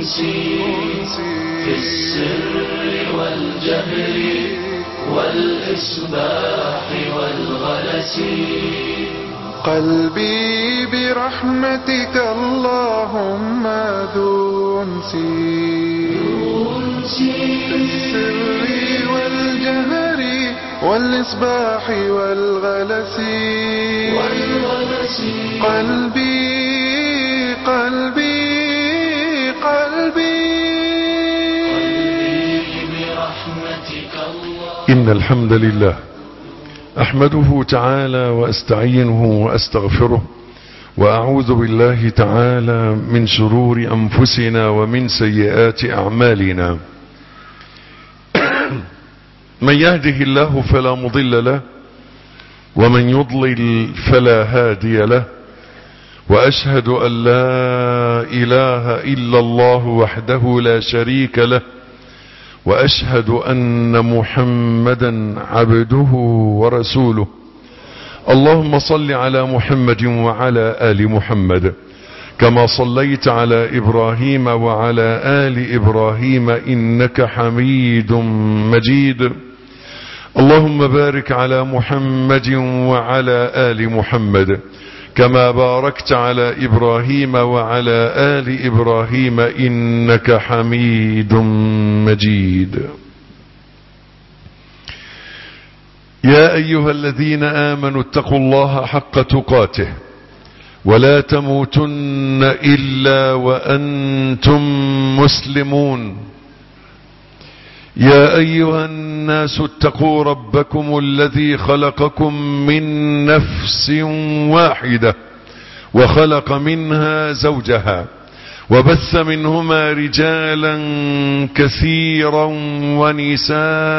أنسي في السر والجهر والإصباح والغلس قلبي برحمتك اللهم ذو انسي في السر والجهر والإصباح والغلس والغلس قلبي قلبي قلبي برحمتك الله إن الحمد لله أحمده تعالى وأستعينه وأستغفره وأعوذ بالله تعالى من شرور أنفسنا ومن سيئات أعمالنا من يهده الله فلا مضل له ومن يضلل فلا هادي له وأشهد أن لا إله إلا الله وحده لا شريك له واشهد ان محمدا عبده ورسوله اللهم صل على محمد وعلى ال محمد كما صليت على ابراهيم وعلى ال ابراهيم انك حميد مجيد اللهم بارك على محمد وعلى ال محمد كما باركت على ابراهيم وعلى ال ابراهيم انك حميد مجيد يا ايها الذين امنوا اتقوا الله حق تقاته ولا تموتن الا وانتم مسلمون يا ايها الناس اتقوا ربكم الذي خلقكم من نفس واحده وخلق منها زوجها وبث منهما رجالا كثيرا ونساء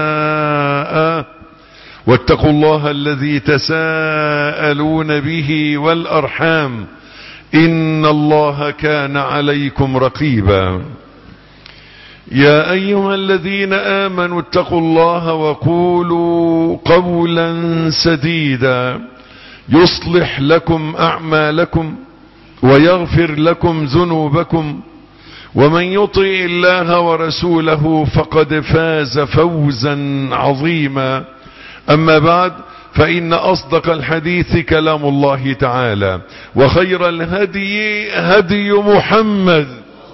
واتقوا الله الذي تساءلون به والارحام ان الله كان عليكم رقيبا يا ايها الذين امنوا اتقوا الله وقولوا قولا سديدا يصلح لكم اعمالكم ويغفر لكم ذنوبكم ومن يطع الله ورسوله فقد فاز فوزا عظيما اما بعد فان اصدق الحديث كلام الله تعالى وخير الهدي هدي محمد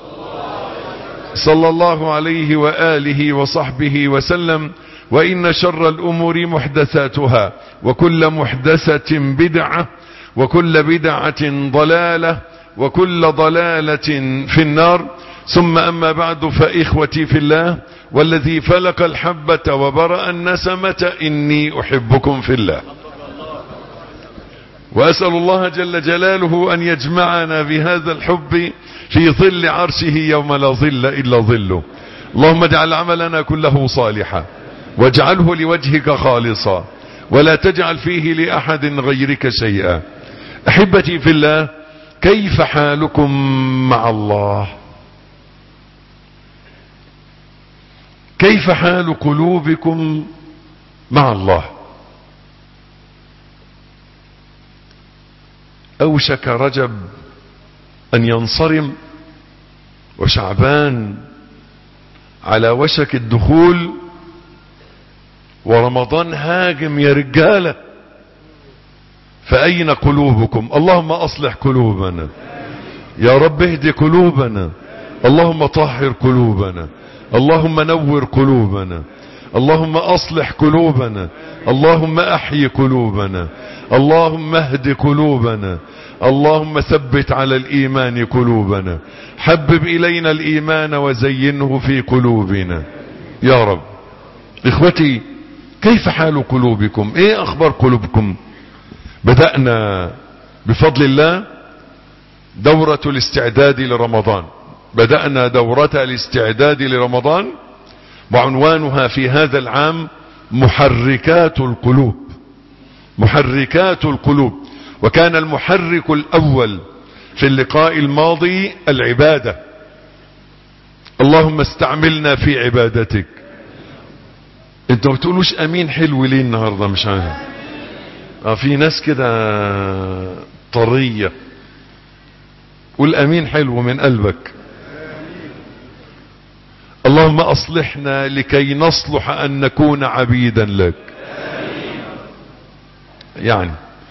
صلى الله عليه وآله وصحبه وسلم وإن شر الأمور محدثاتها وكل محدثة بدعة وكل بدعة ضلالة وكل ضلالة في النار ثم أما بعد فإخوتي في الله والذي فلق الحبة وبرأ النسمة إني أحبكم في الله وأسأل الله جل جلاله أن يجمعنا بهذا الحب في ظل عرشه يوم لا ظل إلا ظله اللهم اجعل عملنا كله صالحا واجعله لوجهك خالصا ولا تجعل فيه لأحد غيرك شيئا أحبتي في الله كيف حالكم مع الله كيف حال قلوبكم مع الله أوشك رجب أن ينصرم وشعبان على وشك الدخول ورمضان هاجم يا رجالة فأين قلوبكم اللهم أصلح قلوبنا يا رب اهدي قلوبنا اللهم طهر قلوبنا اللهم نور قلوبنا اللهم أصلح قلوبنا اللهم أحيي قلوبنا اللهم اهد قلوبنا اللهم ثبت على الإيمان قلوبنا حبب إلينا الإيمان وزينه في قلوبنا يا رب إخوتي كيف حال قلوبكم ايه اخبار قلوبكم بدأنا بفضل الله دورة الاستعداد لرمضان بدأنا دورة الاستعداد لرمضان وعنوانها في هذا العام محركات القلوب محركات القلوب وكان المحرك الاول في اللقاء الماضي العبادة اللهم استعملنا في عبادتك انتوا ما بتقولوش امين حلو ليه النهارده مش عارف اه في ناس كده طريه قول امين حلو من قلبك اللهم اصلحنا لكي نصلح ان نكون عبيدا لك يعني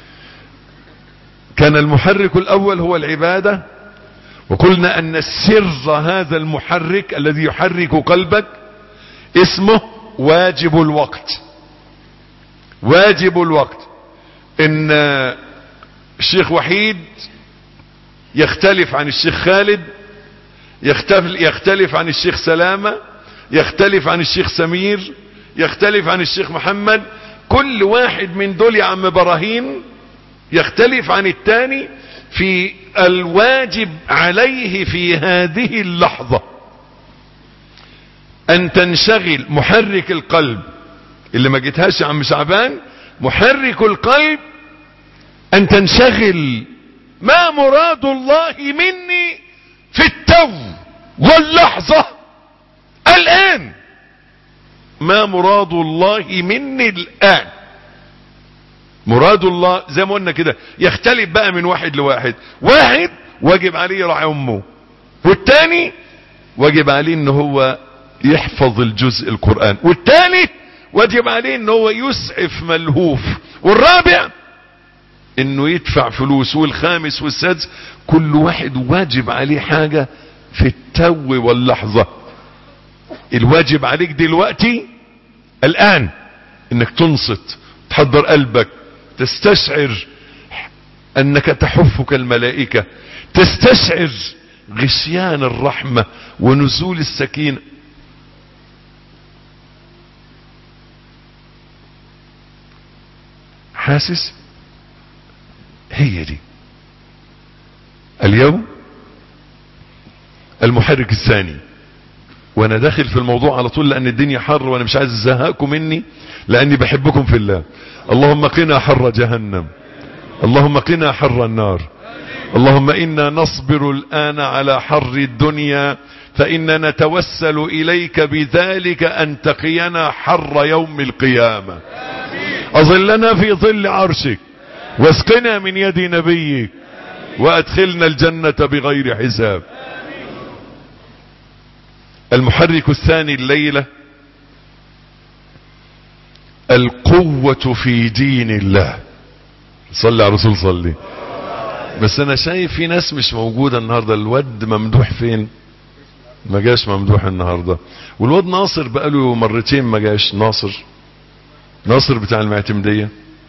كان المحرك الاول هو العبادة وقلنا ان السر هذا المحرك الذي يحرك قلبك اسمه واجب الوقت واجب الوقت ان الشيخ وحيد يختلف عن الشيخ خالد يختلف, يختلف عن الشيخ سلامة يختلف عن الشيخ سمير يختلف عن الشيخ محمد كل واحد من دول يا عم براهين يختلف عن التاني في الواجب عليه في هذه اللحظة ان تنشغل محرك القلب اللي ما جيتهاش يا عم شعبان محرك القلب ان تنشغل ما مراد الله مني في التو واللحظة الان ما مراد الله مني الان مراد الله زي ما قلنا كده يختلف بقى من واحد لواحد واحد واجب عليه راعي امه والتاني واجب عليه ان هو يحفظ الجزء القرآن والتالت واجب عليه ان هو يسعف ملهوف والرابع انه يدفع فلوس والخامس والسادس كل واحد واجب عليه حاجة في التو واللحظة الواجب عليك دلوقتي الان انك تنصت تحضر قلبك تستشعر انك تحفك الملائكة تستشعر غشيان الرحمة ونزول السكينة حاسس هي دي اليوم المحرك الثاني وانا داخل في الموضوع على طول لان الدنيا حر وانا مش عايز ازهقكم مني لاني بحبكم في الله اللهم قنا حر جهنم اللهم قنا حر النار اللهم انا نصبر الان على حر الدنيا فإنا نتوسل إليك بذلك أن تقينا حر يوم القيامة أظلنا في ظل عرشك واسقنا من يد نبيك وأدخلنا الجنة بغير حساب المحرك الثاني الليلة القوة في دين الله صلى على رسول صلي بس انا شايف في ناس مش موجودة النهاردة الود ممدوح فين ما جاش ممدوح النهاردة والواد ناصر بقاله مرتين ما جاش ناصر ناصر بتاع المعتمدية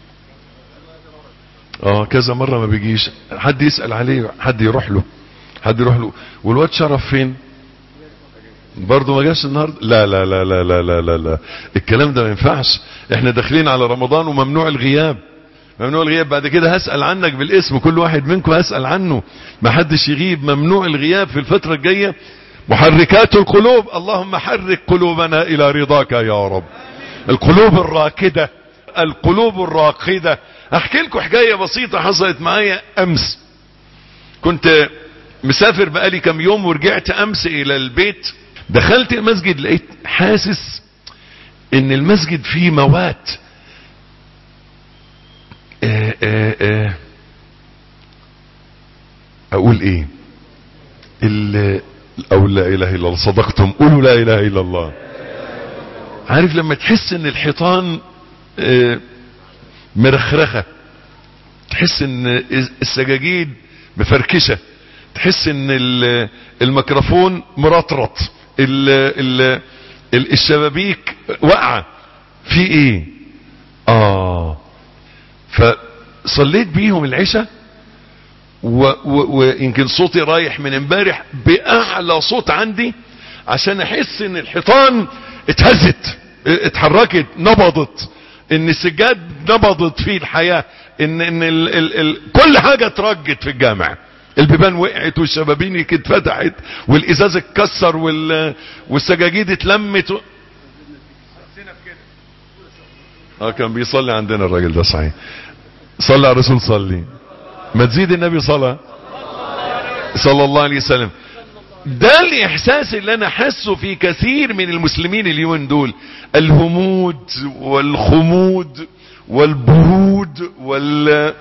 اه كذا مرة ما بيجيش حد يسأل عليه حد يروح له حد يروح له والواد شرف فين برضه ما جاش النهارده لا لا لا لا لا لا لا لا الكلام ده ما ينفعش احنا داخلين على رمضان وممنوع الغياب ممنوع الغياب بعد كده هسأل عنك بالاسم كل واحد منكم هسأل عنه ما حدش يغيب ممنوع الغياب في الفترة الجاية محركات القلوب اللهم حرك قلوبنا الى رضاك يا رب القلوب الراكدة القلوب الراقدة احكي لكم حكاية بسيطة حصلت معايا امس كنت مسافر بقالي كم يوم ورجعت امس الى البيت دخلت المسجد لقيت حاسس ان المسجد فيه موات آه آه آه اقول ايه او لا اله الا الله صدقتم قولوا لا اله الا الله عارف لما تحس ان الحيطان مرخرخة تحس ان السجاجيد مفركشة تحس ان الميكروفون مرطرط ال ال ال الشبابيك واقعة في ايه اه فصليت بيهم العشاء ويمكن صوتي رايح من امبارح باعلى صوت عندي عشان احس ان الحيطان اتهزت اتحركت نبضت ان السجاد نبضت فيه الحياة ان, إن ال ال ال كل حاجة اترجت في الجامع البيبان وقعت والشبابيك اتفتحت والازاز اتكسر وال والسجاجيد اتلمت و... اه كان بيصلي عندنا الراجل ده صحيح صلى على الرسول صلي ما تزيد النبي صلى صلى الله عليه وسلم ده الاحساس اللي انا حاسه في كثير من المسلمين اليومين دول الهمود والخمود والبرود وال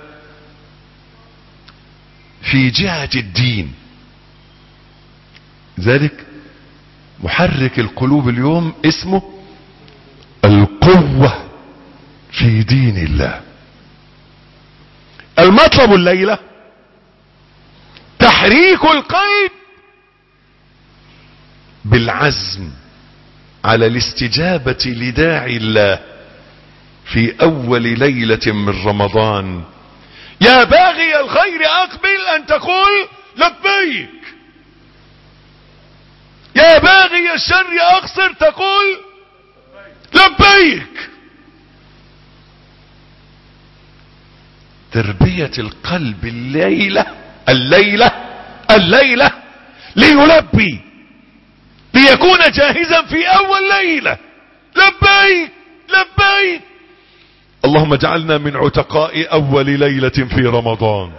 في جهة الدين ذلك محرك القلوب اليوم اسمه القوة في دين الله المطلب الليلة تحريك القلب بالعزم على الاستجابة لداعي الله في اول ليلة من رمضان يا باغي الخير اقبل ان تقول لبيك يا باغي الشر اقصر تقول لبيك تربية القلب الليلة الليلة الليلة ليلبي ليكون جاهزا في اول ليلة لبيك لبيك اللهم اجعلنا من عتقاء اول ليلة في رمضان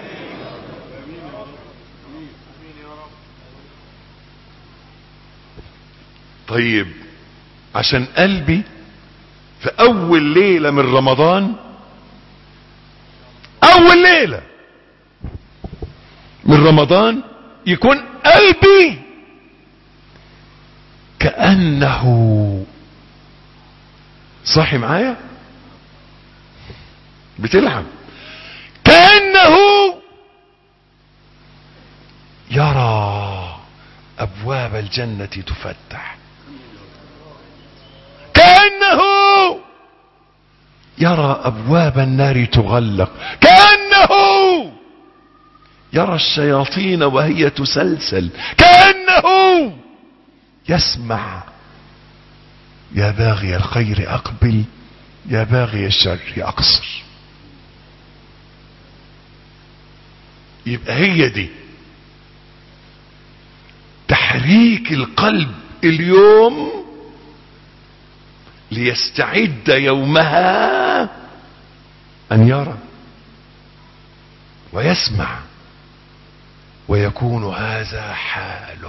طيب عشان قلبي في اول ليلة من رمضان اول ليلة من رمضان يكون قلبي كأنه صاحي معايا بتلعب كأنه يرى أبواب الجنة تفتح كأنه يرى أبواب النار تغلق كأنه يرى الشياطين وهي تسلسل كأنه يسمع يا باغي الخير أقبل يا باغي الشر أقصر يبقى هي دي تحريك القلب اليوم ليستعد يومها ان يرى ويسمع ويكون هذا حاله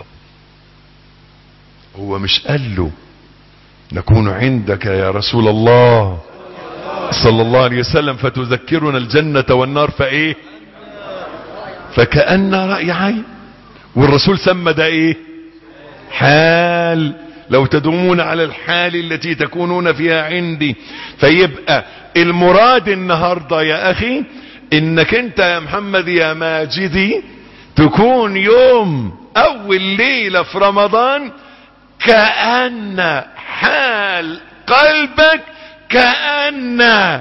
هو مش قال له نكون عندك يا رسول الله صلى الله عليه وسلم فتذكرنا الجنة والنار فايه فكأن رأي عين والرسول سمى ده ايه حال لو تدومون على الحال التي تكونون فيها عندي فيبقى المراد النهاردة يا اخي انك انت يا محمد يا ماجدي تكون يوم اول ليلة في رمضان كأن حال قلبك كأن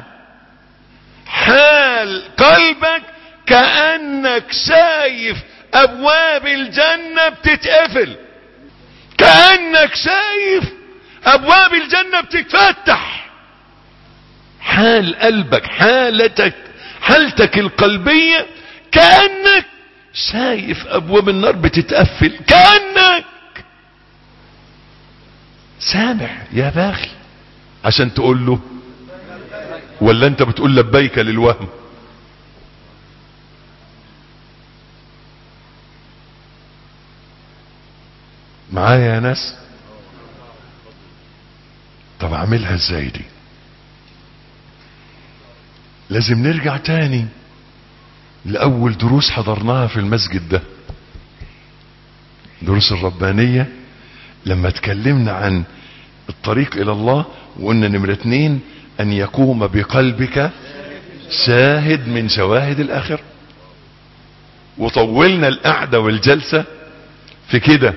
حال قلبك كأنك شايف ابواب الجنة بتتقفل كأنك شايف ابواب الجنة بتتفتح حال قلبك حالتك حالتك القلبية كأنك شايف ابواب النار بتتقفل كأنك سامع يا باغي عشان تقول له ولا انت بتقول لبيك للوهم معايا يا ناس طب اعملها ازاي دي لازم نرجع تاني لأول دروس حضرناها في المسجد ده دروس الربانية لما اتكلمنا عن الطريق إلى الله وقلنا نمرة اتنين أن يقوم بقلبك شاهد من شواهد الآخرة وطولنا القعدة والجلسة في كده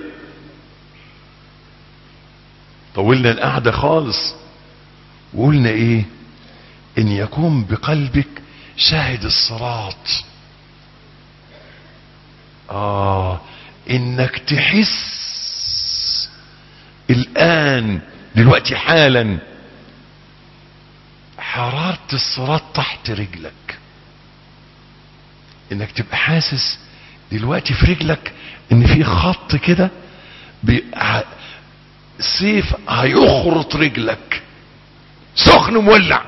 طولنا القعدة خالص وقلنا ايه ان يكون بقلبك شاهد الصراط اه انك تحس الان دلوقتي حالا حرارة الصراط تحت رجلك انك تبقى حاسس دلوقتي في رجلك ان في خط كده بي- سيف هيخرط رجلك سخن مولع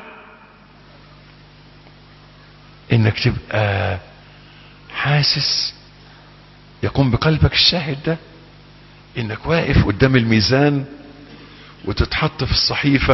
انك تبقى حاسس يكون بقلبك الشاهد ده انك واقف قدام الميزان وتتحط في الصحيفة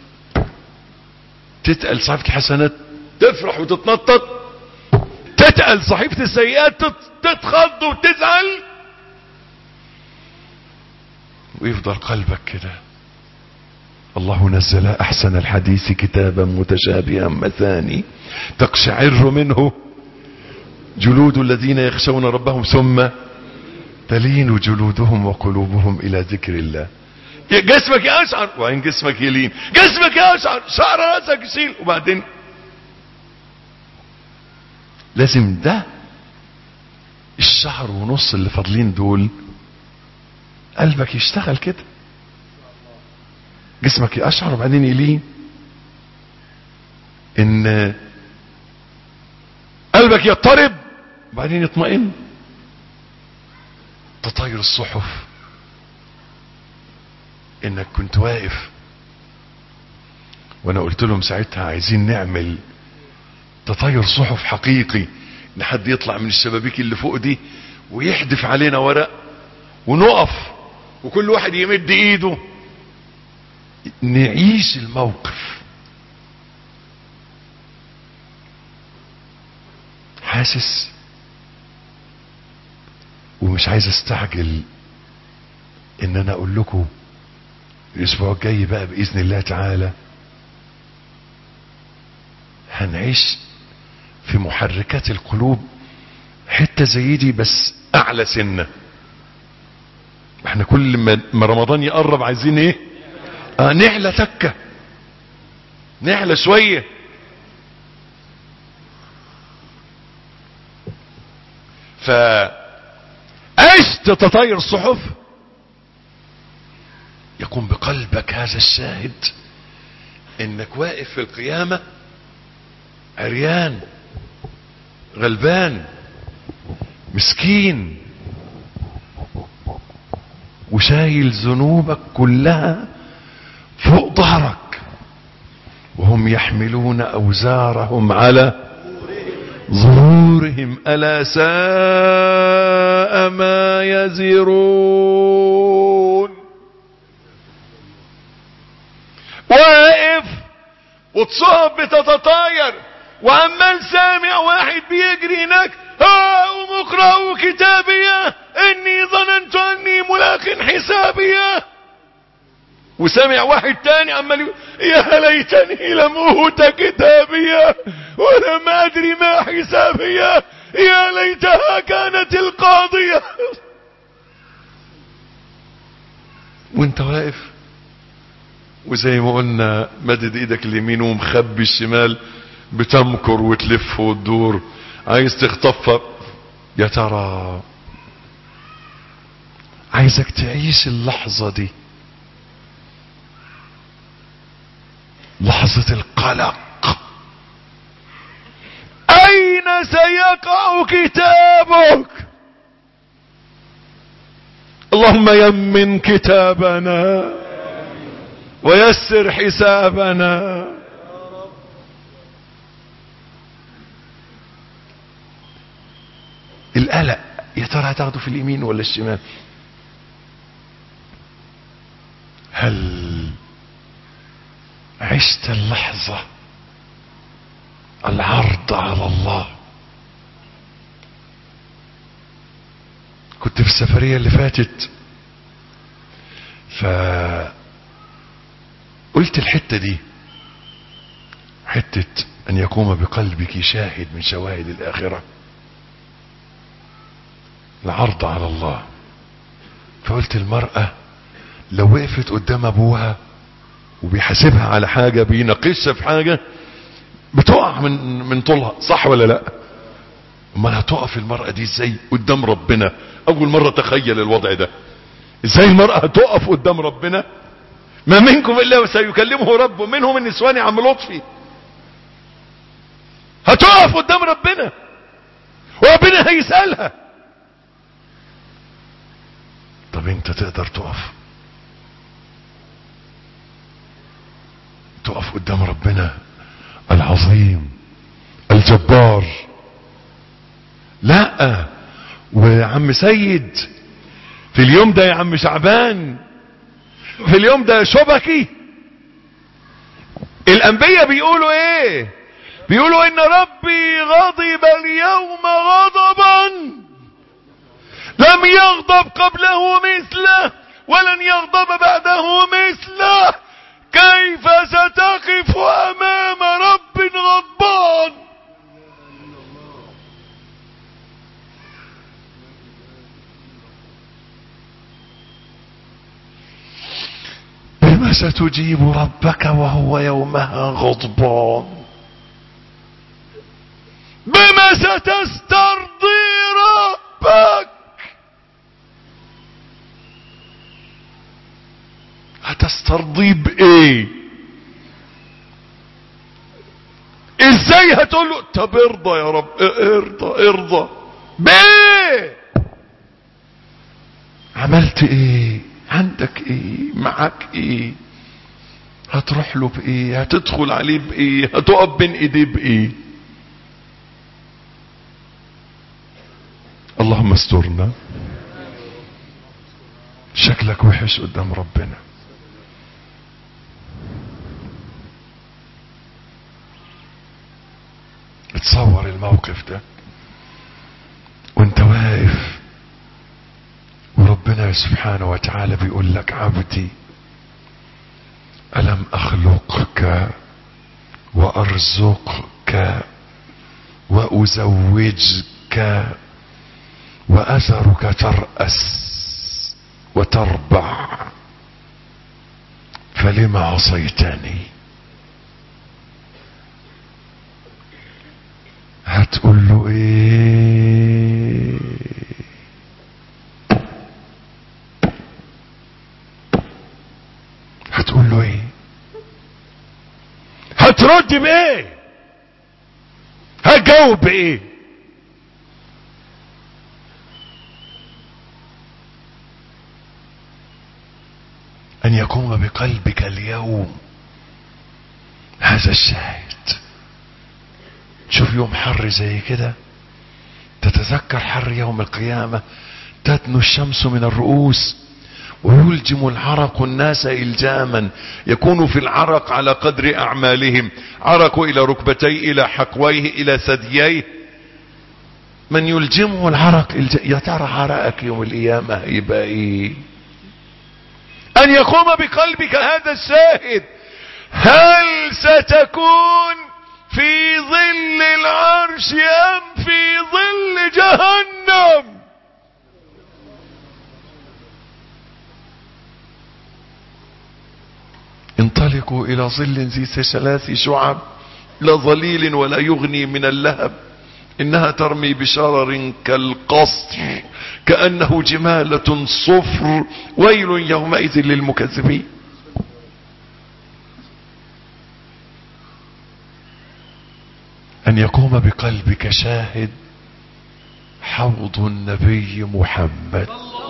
تتقل صحيفة الحسنات تفرح وتتنطط تتقل صحيفة السيئات تت- تتخض وتزعل ويفضل قلبك كده الله نزل احسن الحديث كتابا متشابها مثاني تقشعر منه جلود الذين يخشون ربهم ثم تلين جلودهم وقلوبهم الى ذكر الله جسمك يشعر وبعدين جسمك يلين جسمك يشعر شعر راسك يشيل وبعدين لازم ده الشهر ونص اللي فاضلين دول قلبك يشتغل كده جسمك يقشعر وبعدين يلين ان قلبك يضطرب وبعدين يطمئن تطاير الصحف انك كنت واقف وانا قلت لهم ساعتها عايزين نعمل تطاير صحف حقيقي ان حد يطلع من الشبابيك اللي فوق دي ويحدف علينا ورق ونقف وكل واحد يمد ايده نعيش الموقف حاسس ومش عايز استعجل ان انا اقول لكم الاسبوع الجاي بقى باذن الله تعالى هنعيش في محركات القلوب حته زي دي بس اعلى سنه احنا كل ما ما رمضان يقرب عايزين ايه اه نعلى تكه نعلى شويه ف عشت تطاير الصحف يكون بقلبك هذا الشاهد انك واقف في القيامة عريان غلبان مسكين وشايل ذنوبك كلها فوق ظهرك وهم يحملون اوزارهم على ظهورهم ألا ساء ما يزرون واقف وتصاب بتتطاير وعمال سامع واحد بيجري هناك ها اقرأوا كتابية اني ظننت اني ملاق حسابيه وسمع واحد تاني عمال يقول يا ليتني لم اوت كتابيه ولم ادري ما حسابيه يا ليتها كانت القاضيه وانت واقف وزي ما قلنا مدد ايدك اليمين ومخبي الشمال بتمكر وتلف وتدور عايز تخطف يا ترى عايزك تعيش اللحظة دي لحظة القلق أين سيقع كتابك اللهم يمن كتابنا ويسر حسابنا القلق يا ترى هتاخده في اليمين ولا الشمال هل عشت اللحظة العرض على الله كنت في السفرية اللي فاتت ف قلت الحتة دي حتة ان يقوم بقلبك شاهد من شواهد الاخرة العرض على الله فقلت المرأة لو وقفت قدام ابوها وبيحاسبها على حاجة بيناقشها في حاجة بتقع من من طولها صح ولا لا امال هتقف المرأة دي ازاي قدام ربنا اول مرة تخيل الوضع ده ازاي المرأة هتقف قدام ربنا ما منكم الا وسيكلمه ربه منهم النسوان يا عم لطفي هتقف قدام ربنا وربنا هيسألها طب انت تقدر تقف تقف قدام ربنا العظيم الجبار لا وعم سيد في اليوم ده يا عم شعبان في اليوم ده شبكي الانبياء بيقولوا ايه بيقولوا ان ربي غضب اليوم غضبا لم يغضب قبله مثله ولن يغضب بعده مثله كيف ستقف امام رب غضبان بما ستجيب ربك وهو يومها غضبان بما ستسترضي ربك هتسترضي بايه ازاي هتقول له طب ارضى يا رب ارضى ارضى بايه عملت ايه عندك ايه معاك ايه هتروح له بايه هتدخل عليه بايه هتقف بين ايديه بايه اللهم استرنا شكلك وحش قدام ربنا اتصور الموقف ده وانت واقف وربنا سبحانه وتعالى بيقول لك عبدي ألم أخلقك وأرزقك وأزوجك وأذرك ترأس وتربع فلم عصيتني هتقول له ايه هتقول له ايه هترد بايه هتجاوب بايه ان يقوم بقلبك اليوم هذا الشاهد شوف يوم حر زي كده تتذكر حر يوم القيامة تدنو الشمس من الرؤوس ويلجم العرق الناس إلجاما يكون في العرق على قدر أعمالهم عرق إلى ركبتيه إلى حقويه إلى ثدييه من يلجمه العرق إلج... يا ترى عرقك يوم القيامة يبقى إيه أن يقوم بقلبك هذا الشاهد هل ستكون في ظل العرش ام في ظل جهنم انطلقوا الى ظل ذي ثلاث شعب لا ظليل ولا يغني من اللهب انها ترمي بشرر كالقصر كانه جماله صفر ويل يومئذ للمكذبين ان يقوم بقلبك شاهد حوض النبي محمد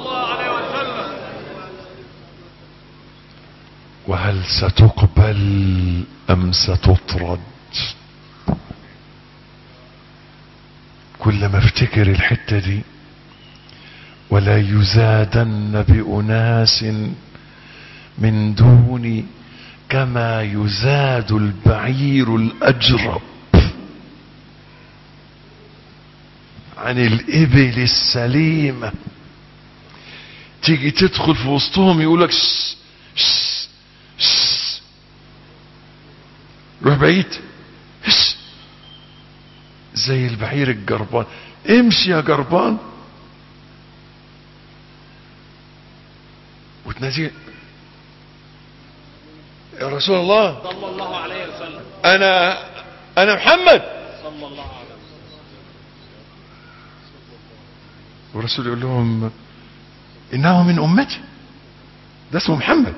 وهل ستقبل ام ستطرد كل ما افتكر الحتة دي ولا يزادن بأناس من دوني كما يزاد البعير الأجرب عن الإبل السليمة تيجي تدخل في وسطهم يقولك شش شش شش روح بعيد شش زي البعير الجربان امشي يا جربان وتنادي يا رسول الله صلى الله عليه وسلم انا انا محمد صلى الله عليه وسلم والرسول يقول لهم انه من امتي ده اسمه محمد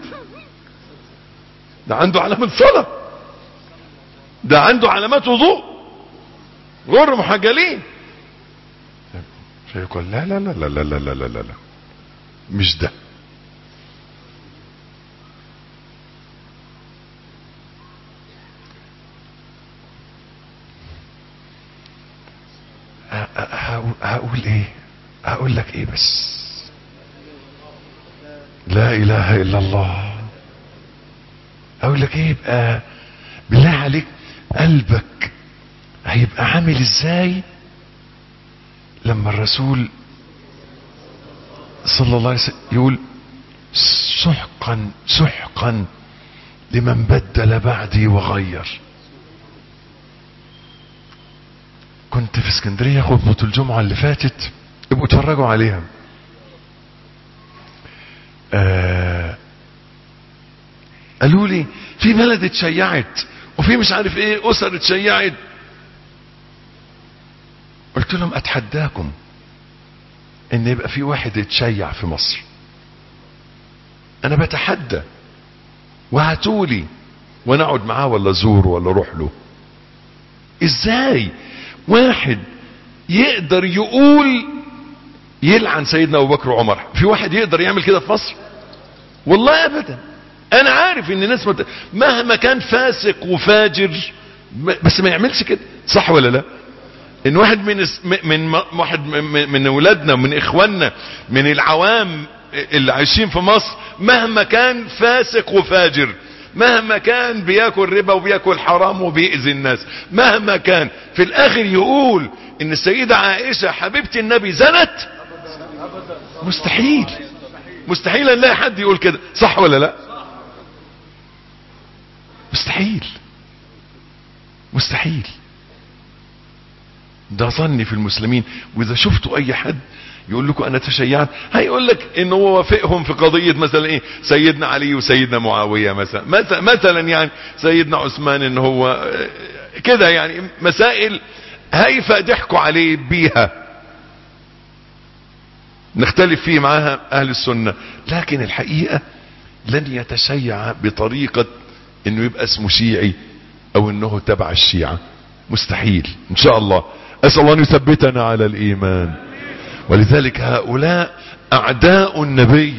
ده عنده علامة صلاة ده عنده علامات وضوء غر محجلين فيقول لا لا لا لا لا لا لا لا لا لا مش ده ه- ه- هقول- هقول ايه هقول لك ايه بس لا اله الا الله اقول لك ايه يبقى بالله عليك قلبك هيبقى عامل ازاي لما الرسول صلى الله عليه وسلم يقول سحقا سحقا لمن بدل بعدي وغير كنت في اسكندرية خطبة الجمعة اللي فاتت ابقوا اتفرجوا عليها آه قالوا لي في بلد اتشيعت وفي مش عارف ايه اسر اتشيعت قلت لهم اتحداكم ان يبقى في واحد اتشيع في مصر انا بتحدى وهاتولي وانا اقعد معاه ولا ازوره ولا اروح له ازاي واحد يقدر يقول يلعن سيدنا ابو بكر وعمر في واحد يقدر يعمل كده في مصر والله ابدا انا عارف ان الناس مت... مهما كان فاسق وفاجر بس ما يعملش كده صح ولا لا ان واحد من من واحد من, من اولادنا من اخواننا من العوام اللي عايشين في مصر مهما كان فاسق وفاجر مهما كان بياكل ربا وبياكل حرام وبيأذي الناس مهما كان في الاخر يقول ان السيدة عائشة حبيبة النبي زنت مستحيل مستحيل ان نلاقي حد يقول كده صح ولا لا مستحيل مستحيل ده ظني في المسلمين واذا شفتوا اي حد يقول لكم انا تشيعت هيقول لك ان هو وافقهم في قضية مثلا ايه سيدنا علي وسيدنا معاوية مثلا مثلا, مثلا يعني سيدنا عثمان ان هو كده يعني مسائل هيفا ضحكوا عليه بيها نختلف فيه معاها اهل السنة لكن الحقيقة لن يتشيع بطريقة انه يبقى اسمه شيعي او انه تبع الشيعة مستحيل ان شاء الله اسأل الله ان يثبتنا على الايمان ولذلك هؤلاء اعداء النبي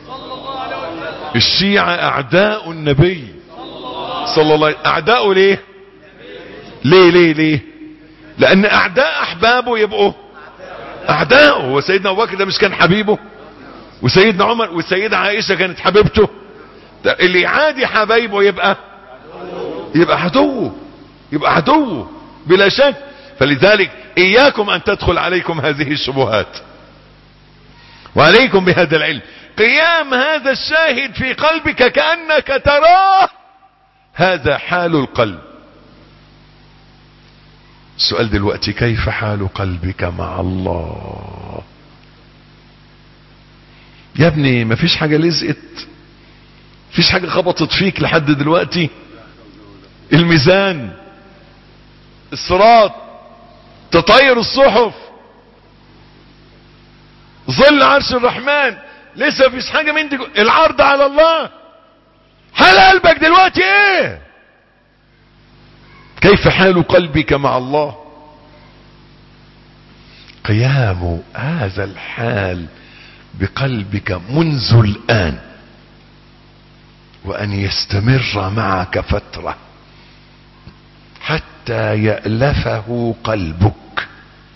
الشيعة اعداء النبي صلى الله عليه اعداءه ليه ليه ليه ليه لان اعداء احبابه يبقوا اعداؤه وسيدنا ابو بكر ده مش كان حبيبه وسيدنا عمر والسيدة عائشة كانت حبيبته ده اللي يعادي حبايبه يبقى يبقى عدوه يبقى عدوه بلا شك فلذلك اياكم ان تدخل عليكم هذه الشبهات وعليكم بهذا العلم قيام هذا الشاهد في قلبك كأنك تراه هذا حال القلب السؤال دلوقتي كيف حال قلبك مع الله يا ابني مفيش حاجة لزقت مفيش حاجة خبطت فيك لحد دلوقتي الميزان الصراط تطير الصحف ظل عرش الرحمن لسه مفيش حاجة من دي العرض على الله حال قلبك دلوقتي ايه كيف حال قلبك مع الله قيام هذا الحال بقلبك منذ الآن وأن يستمر معك فترة حتى يألفه قلبك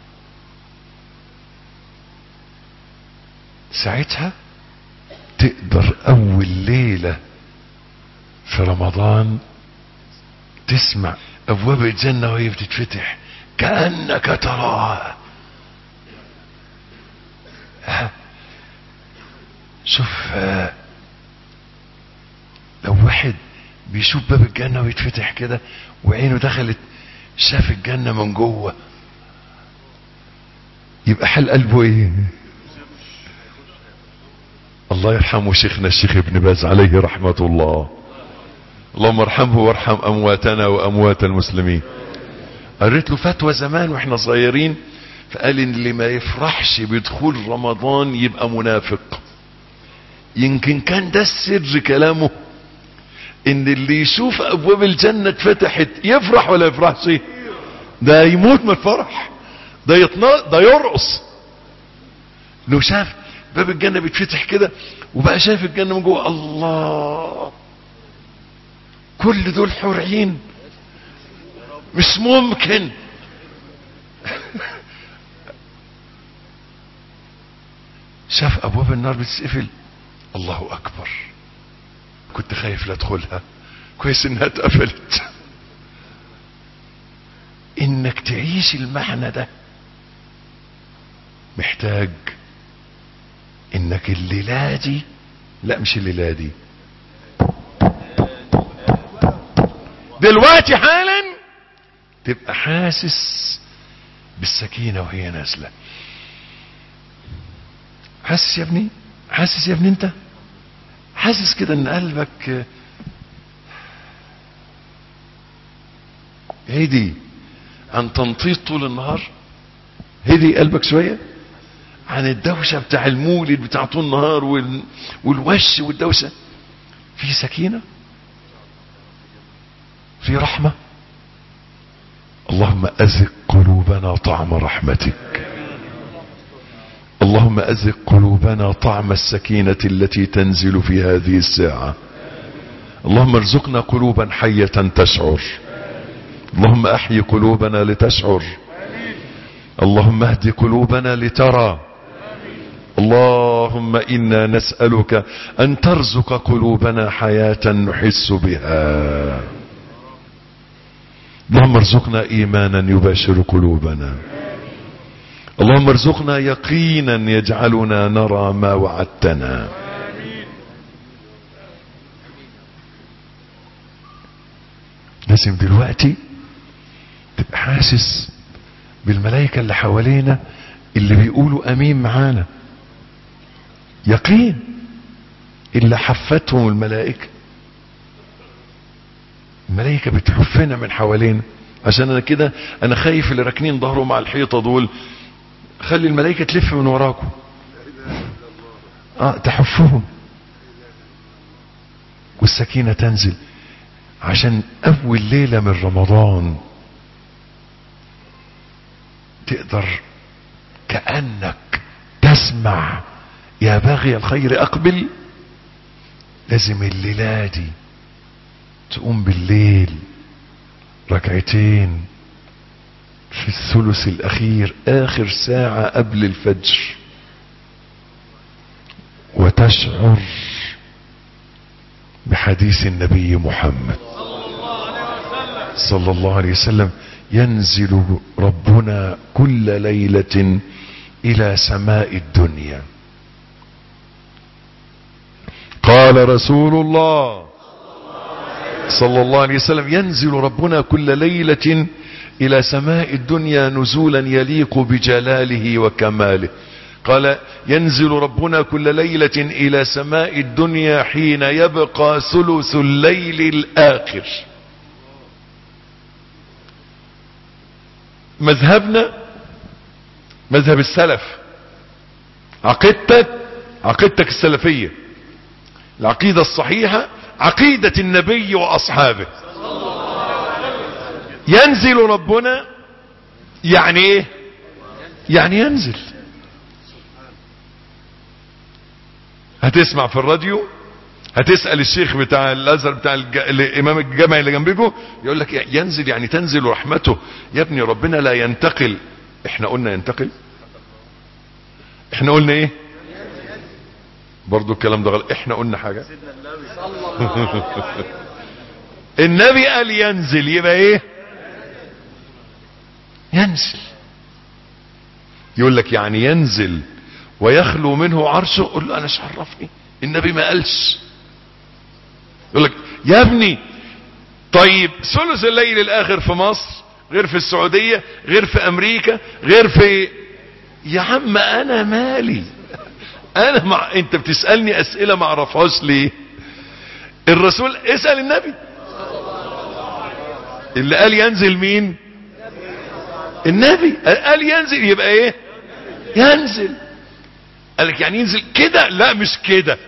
ساعتها تقدر أول ليلة في رمضان تسمع أبواب الجنة وهي بتتفتح كأنك تراها شوف لو واحد بيشوف باب الجنة ويتفتح كده وعينه دخلت شاف الجنة من جوه يبقى حال قلبه ايه الله يرحمه شيخنا الشيخ ابن باز عليه رحمة الله اللهم ارحمه وارحم امواتنا واموات المسلمين قريت له فتوى زمان واحنا صغيرين فقال ان اللي ما يفرحش بدخول رمضان يبقى منافق يمكن كان ده السر كلامه ان اللي يشوف ابواب الجنة اتفتحت يفرح ولا يفرحش ده يموت من الفرح ده يطنا ده يرقص لو شاف باب الجنة بيتفتح كده وبقى شايف الجنة من جوه الله كل دول حورين مش ممكن شاف ابواب النار بتتقفل الله اكبر كنت خايف لا ادخلها كويس انها اتقفلت انك تعيش المعنى ده محتاج انك الليلة دي لا مش الليلة دي دلوقتي حالا تبقى حاسس بالسكينة وهي نازلة حاسس يا ابني حاسس يا ابني انت حاسس كده ان قلبك هدي عن تنطيط طول النهار هدي قلبك شوية عن الدوشة بتاع المولد بتاع طول النهار وال... والوش والدوشة في سكينة في رحمة اللهم أزق قلوبنا طعم رحمتك اللهم أزق قلوبنا طعم السكينة التي تنزل في هذه الساعة اللهم ارزقنا قلوبا حية تشعر اللهم احي قلوبنا لتشعر اللهم اهد قلوبنا لترى اللهم انا نسألك ان ترزق قلوبنا حياة نحس بها اللهم ارزقنا ايمانا يباشر قلوبنا اللهم ارزقنا يقينا يجعلنا نرى ما وعدتنا لازم دلوقتي تبقى حاسس بالملائكة اللي حوالينا اللي بيقولوا امين معانا يقين اللي حفتهم الملائكة الملائكة بتحفنا من حوالينا عشان انا كده انا خايف اللي راكنين ظهرهم على الحيطة دول خلي الملائكة تلف من وراكم اه تحفهم والسكينة تنزل عشان اول ليلة من رمضان تقدر كأنك تسمع يا باغي الخير اقبل لازم الليلة دي تقوم بالليل ركعتين في الثلث الاخير اخر ساعة قبل الفجر وتشعر بحديث النبي محمد صلى الله عليه وسلم ينزل ربنا كل ليلة الى سماء الدنيا قال رسول الله صلى الله عليه وسلم ينزل ربنا كل ليلة الى سماء الدنيا نزولا يليق بجلاله وكماله قال ينزل ربنا كل ليلة الى سماء الدنيا حين يبقى ثلث الليل الاخر مذهبنا مذهب السلف عقيدتك عقيدتك السلفية العقيدة الصحيحة عقيدة النبي واصحابه ينزل ربنا يعني ايه يعني ينزل هتسمع في الراديو هتسأل الشيخ بتاع الازهر بتاع الج... الامام الجامع اللي جنبكم يقول لك ينزل يعني تنزل رحمته يا ابني ربنا لا ينتقل احنا قلنا ينتقل احنا قلنا ايه برضو الكلام ده غلط احنا قلنا حاجة النبي قال ينزل يبقى ايه ينزل يقول لك يعني ينزل ويخلو منه عرشه قل له انا مش عرفني النبي ما قالش يقول لك يا ابني طيب ثلث الليل الاخر في مصر غير في السعودية غير في امريكا غير في يا عم انا مالي انا مع... انت بتسألني اسئلة ما اعرفهاش ليه الرسول اسأل النبي اللي قال ينزل مين النبي قال ينزل يبقى ايه ينزل قال لك يعني ينزل كده لا مش كده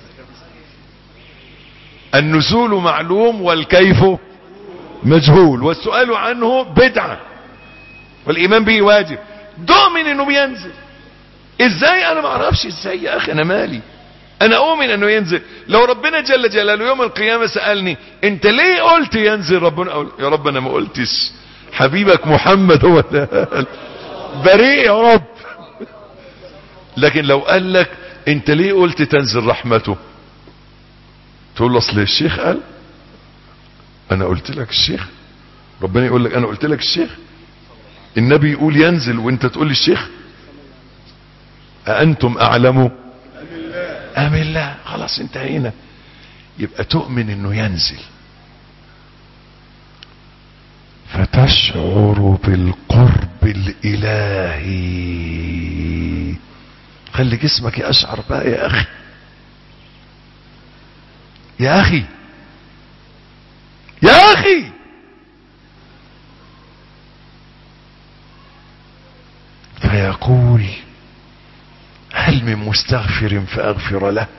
النزول معلوم والكيف مجهول والسؤال عنه بدعة والايمان به واجب ضامن انه بينزل ازاي انا ما اعرفش ازاي يا اخي انا مالي انا اؤمن انه ينزل لو ربنا جل جلاله يوم القيامة سألني انت ليه قلت ينزل ربنا أقول يا رب انا ما قلتش حبيبك محمد هو ده بريء يا رب لكن لو قال لك انت ليه قلت تنزل رحمته تقول له اصل الشيخ قال انا قلت لك الشيخ ربنا يقول لك انا قلت لك الشيخ النبي يقول ينزل وانت تقول لي الشيخ أأنتم أعلموا أم الله خلاص انتهينا يبقى تؤمن انه ينزل تشعر بالقرب الالهي خلي جسمك يشعر بقى يا اخي يا اخي يا اخي فيقول هل من مستغفر فاغفر له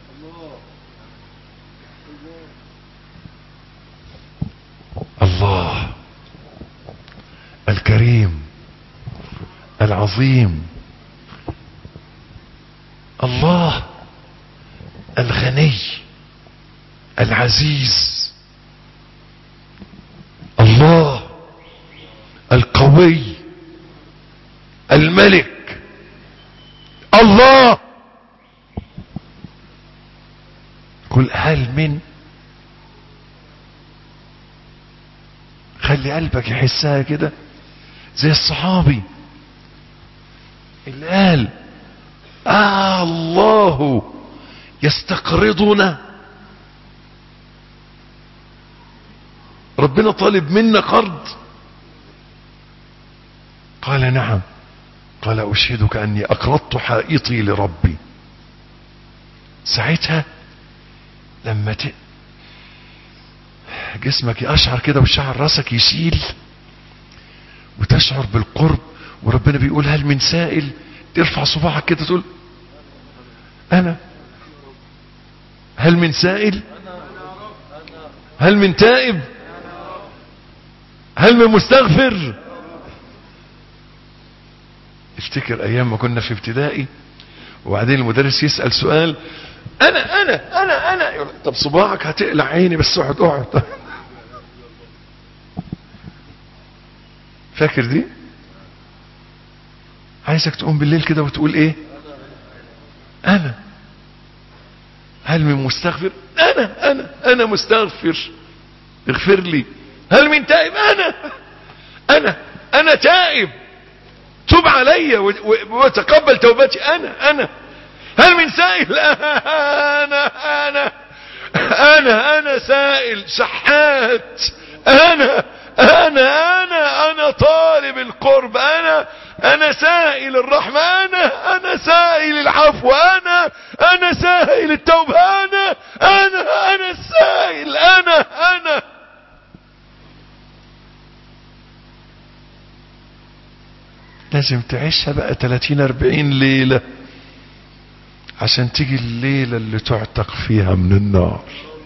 الله الكريم العظيم الله الغني العزيز الله القوي الملك الله قل هل من خلي قلبك يحسها كده زي الصحابي اللي قال آه الله يستقرضنا ربنا طالب منا قرض قال نعم قال أشهدك أني أقرضت حائطي لربي ساعتها لما ت... جسمك يقشعر كده وشعر راسك يشيل وتشعر بالقرب وربنا بيقول هل من سائل ترفع صباعك كده تقول انا هل من سائل هل من تائب هل من مستغفر افتكر ايام ما كنا في ابتدائي وبعدين المدرس يسأل سؤال انا انا انا انا يقول طب صباعك هتقلع عيني بس اقعد اقعد فاكر دي عايزك تقوم بالليل كده وتقول ايه انا هل من مستغفر انا انا انا مستغفر اغفر لي هل من تائب انا انا انا تائب تب علي وتقبل توبتي انا انا هل من سائل انا انا انا انا سائل شحات انا انا انا انا طالب القرب انا انا سائل الرحمة انا انا سائل العفو انا انا سائل التوبة انا انا انا السائل انا انا لازم تعيشها بقى 30 40 ليلة عشان تيجي الليلة اللي تعتق فيها من النار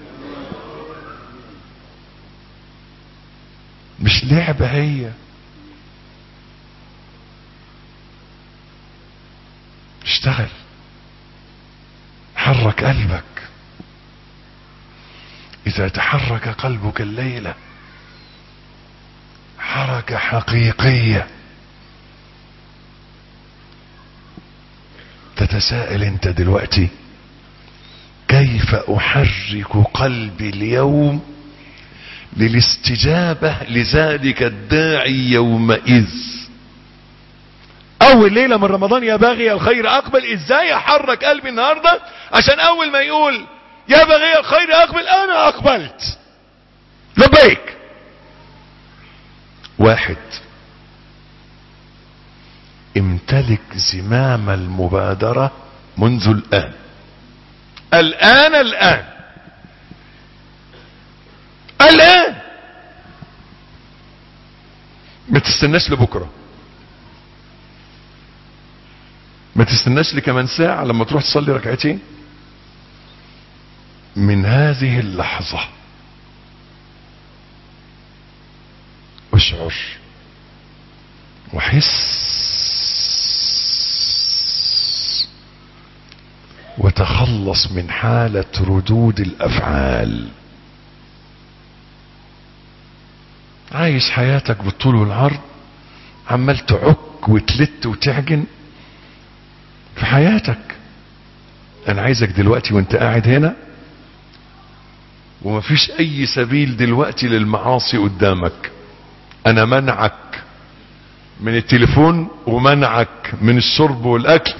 مش لعبة هي اشتغل حرك قلبك اذا تحرك قلبك الليلة حركة حقيقية تتساءل انت دلوقتي كيف احرك قلبي اليوم للاستجابة لذلك الداعي يومئذ اول ليلة من رمضان يا باغي الخير اقبل ازاي احرك قلبي النهاردة عشان اول ما يقول يا باغي الخير اقبل انا اقبلت لبيك واحد امتلك زمام المبادرة منذ الان الان الان الان ما تستناش لبكرة ما تستناش لكمان ساعة لما تروح تصلي ركعتين من هذه اللحظة اشعر وحس وتخلص من حالة ردود الافعال عايش حياتك بالطول والعرض عمال تعك وتلت وتعجن في حياتك انا عايزك دلوقتي وانت قاعد هنا ومفيش اي سبيل دلوقتي للمعاصي قدامك انا منعك من التليفون ومنعك من الشرب والاكل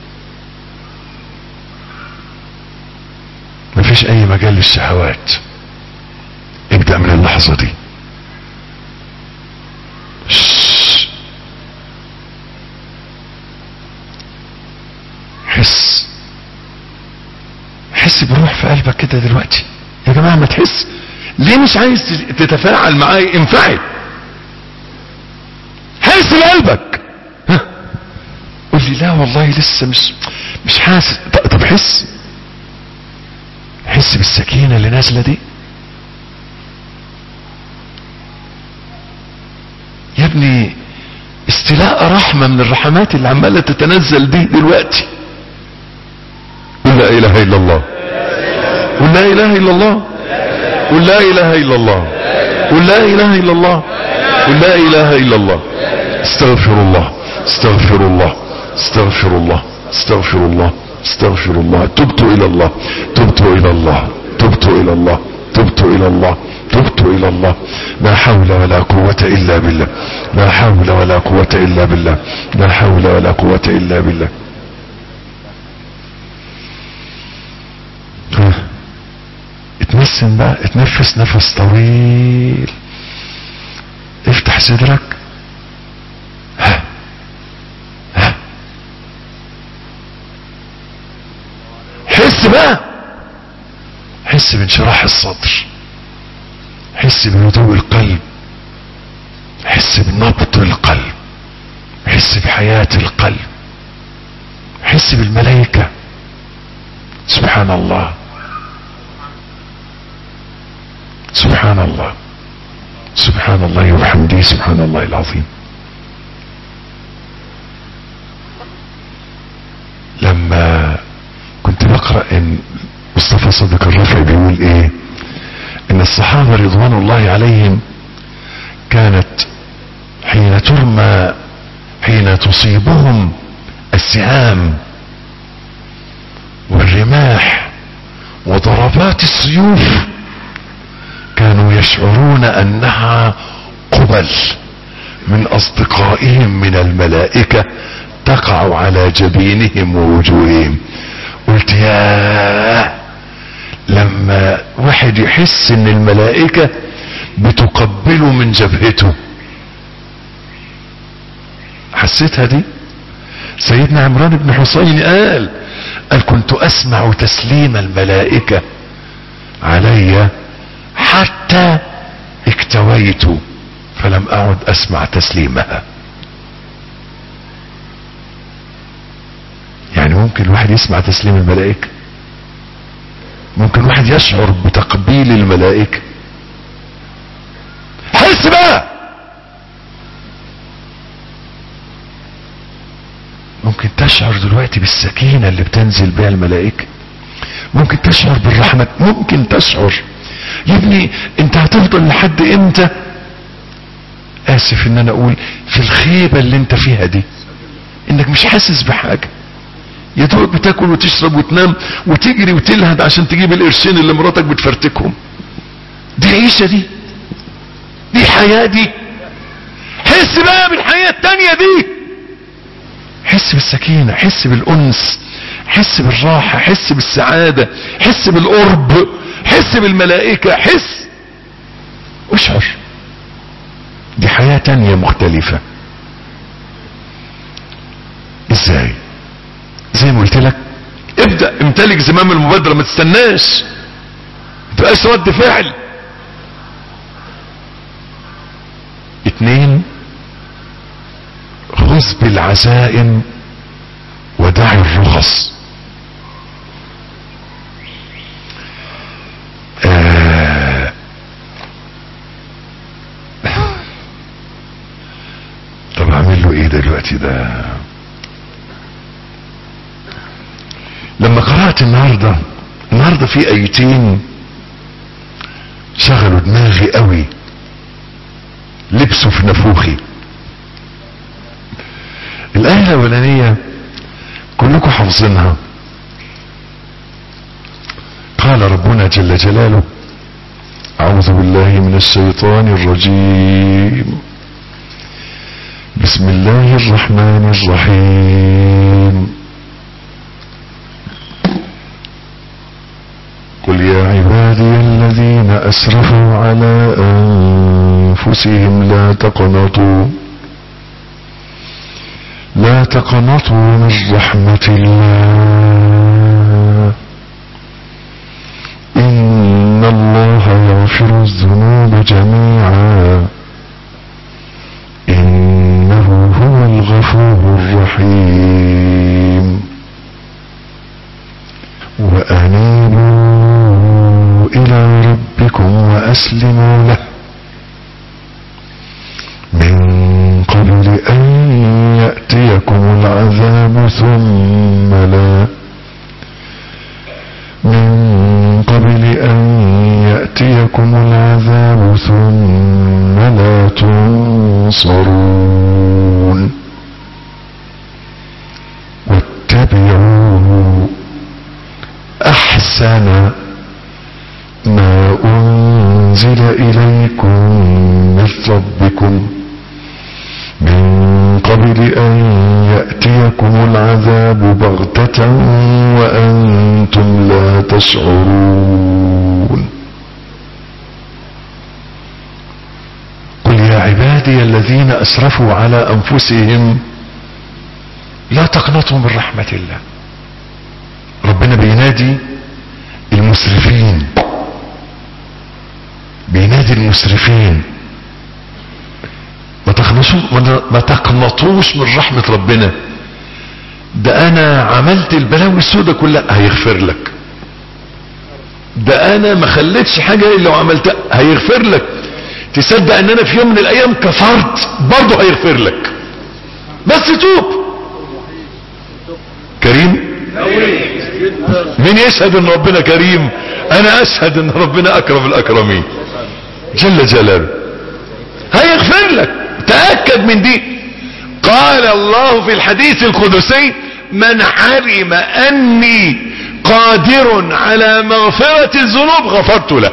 مفيش اي مجال للشهوات ابدأ من اللحظة دي حس بروح في قلبك كده دلوقتي يا جماعة ما تحس ليه مش عايز تتفاعل معايا انفعل حس بقلبك ها قول لي لا والله لسه مش مش حاسس ط- طب حس حس بالسكينة اللي نازلة دي يا ابني استلاء رحمة من الرحمات اللي عمالة تتنزل دي دلوقتي قل لا اله الا الله قل لا اله الا الله قل لا اله الا الله قل لا اله الا الله قل لا اله الا الله استغفر الله استغفر الله استغفر الله استغفر الله استغفر الله تبت الى الله تبت الى الله تبت الى الله تبت الى الله تبت الى الله لا حول ولا قوة الا بالله لا حول ولا قوة الا بالله لا حول ولا قوة الا بالله ها. اتنسم بقى اتنفس نفس طويل افتح صدرك ها ها حس بقى حس بانشراح الصدر حس بهدوء القلب حس بنبض القلب حس بحياة القلب حس بالملائكة سبحان الله سبحان الله سبحان الله وبحمده سبحان الله العظيم لما كنت بقرأ ان مصطفى صدق الرفعي بيقول ايه ان الصحابة رضوان الله عليهم كانت حين ترمى حين تصيبهم السهام والرماح وضربات السيوف كانوا يشعرون انها قبل من اصدقائهم من الملائكة تقع على جبينهم ووجوههم قلت يا لما واحد يحس ان الملائكة بتقبله من جبهته حسيتها دي سيدنا عمران بن حسين قال قال كنت اسمع تسليم الملائكة علي حتى اكتويت فلم اعد اسمع تسليمها يعني ممكن الواحد يسمع تسليم الملائكة ممكن الواحد يشعر بتقبيل الملائكة حس بقى ممكن تشعر دلوقتي بالسكينة اللي بتنزل بها الملائكة ممكن تشعر بالرحمة ممكن تشعر يا ابني انت هتفضل لحد امتى اسف ان انا اقول في الخيبة اللي انت فيها دي انك مش حاسس بحاجة يا دوب بتاكل وتشرب وتنام وتجري وتلهد عشان تجيب القرشين اللي مراتك بتفرتكهم دي عيشة دي دي حياة دي حس بقى بالحياة التانية دي حس بالسكينة حس بالأنس حس بالراحة حس بالسعادة حس بالقرب حس بالملائكة حس واشعر دي حياة تانية مختلفة ازاي زي ما قلت لك ابدأ امتلك زمام المبادرة ما تستناش ما تبقاش رد فعل اتنين خذ بالعزائم ودع الرخص آه طب اعمل له ايه دلوقتي ده لما قرأت النهاردة النهاردة في ايتين شغلوا دماغي قوي لبسوا في نفوخي الآية الأولانية كلكم حافظينها قال ربنا جل جلاله أعوذ بالله من الشيطان الرجيم بسم الله الرحمن الرحيم قل يا عبادي الذين أسرفوا على أنفسهم لا تقنطوا لا تقنطوا من رحمة الله يغفر الذنوب جميعا إنه هو الغفور الرحيم وأنيبوا إلى ربكم وأسلموا له من قبل أن يأتيكم العذاب ثم لا من قبل أن يأتيكم العذاب ثم لا تنصرون واتبعوا أحسن ما أنزل إليكم من ربكم من قبل أن يأتيكم العذاب بغتة وأنتم لا تشعرون قل يا عبادي الذين أسرفوا على أنفسهم لا تقنطوا من رحمة الله ربنا بينادي المسرفين بينادي المسرفين ما تقنطوش ما تقنطوش من رحمة ربنا ده انا عملت البلاوي السوداء كلها هيغفر لك ده انا ما خليتش حاجة الا وعملتها هيغفر لك تصدق ان انا في يوم من الايام كفرت برضه هيغفر لك بس توب كريم مين يشهد ان ربنا كريم انا اشهد ان ربنا اكرم الاكرمين جل جلاله هيغفر لك تأكد من دي قال الله في الحديث القدسي من علم اني قادر على مغفرة الذنوب غفرت له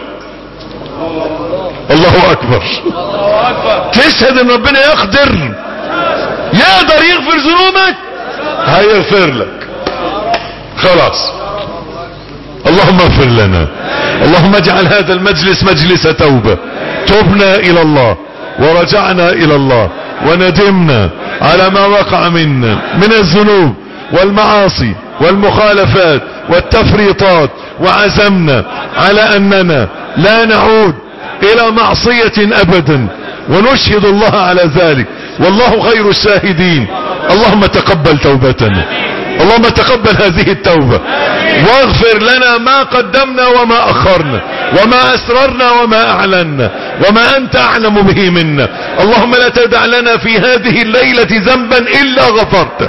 الله اكبر تشهد ان ربنا يقدر يقدر يغفر ذنوبك هيغفر لك خلاص اللهم اغفر لنا اللهم اجعل هذا المجلس مجلس توبة تبنا الى الله ورجعنا الى الله وندمنا على ما وقع منا من الذنوب والمعاصي والمخالفات والتفريطات وعزمنا على اننا لا نعود الى معصية ابدا ونشهد الله على ذلك والله خير الشاهدين اللهم تقبل توبتنا اللهم تقبل هذه التوبة واغفر لنا ما قدمنا وما اخرنا وما اسررنا وما اعلنا وما انت اعلم به منا اللهم لا تدع لنا في هذه الليلة ذنبا الا غفرته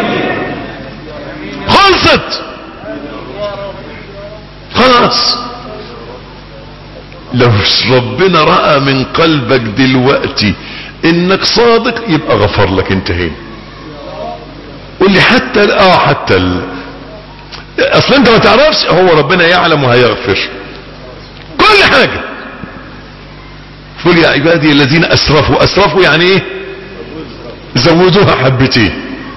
خلصت خلاص لو ربنا رأى من قلبك دلوقتي انك صادق يبقى غفر لك انتهينا قول لي حتى ال- اه حتى ال... اصل انت ما تعرفش هو ربنا يعلم وهيغفر كل حاجة قل يا عبادي الذين اسرفوا اسرفوا يعني ايه زودوها حبتين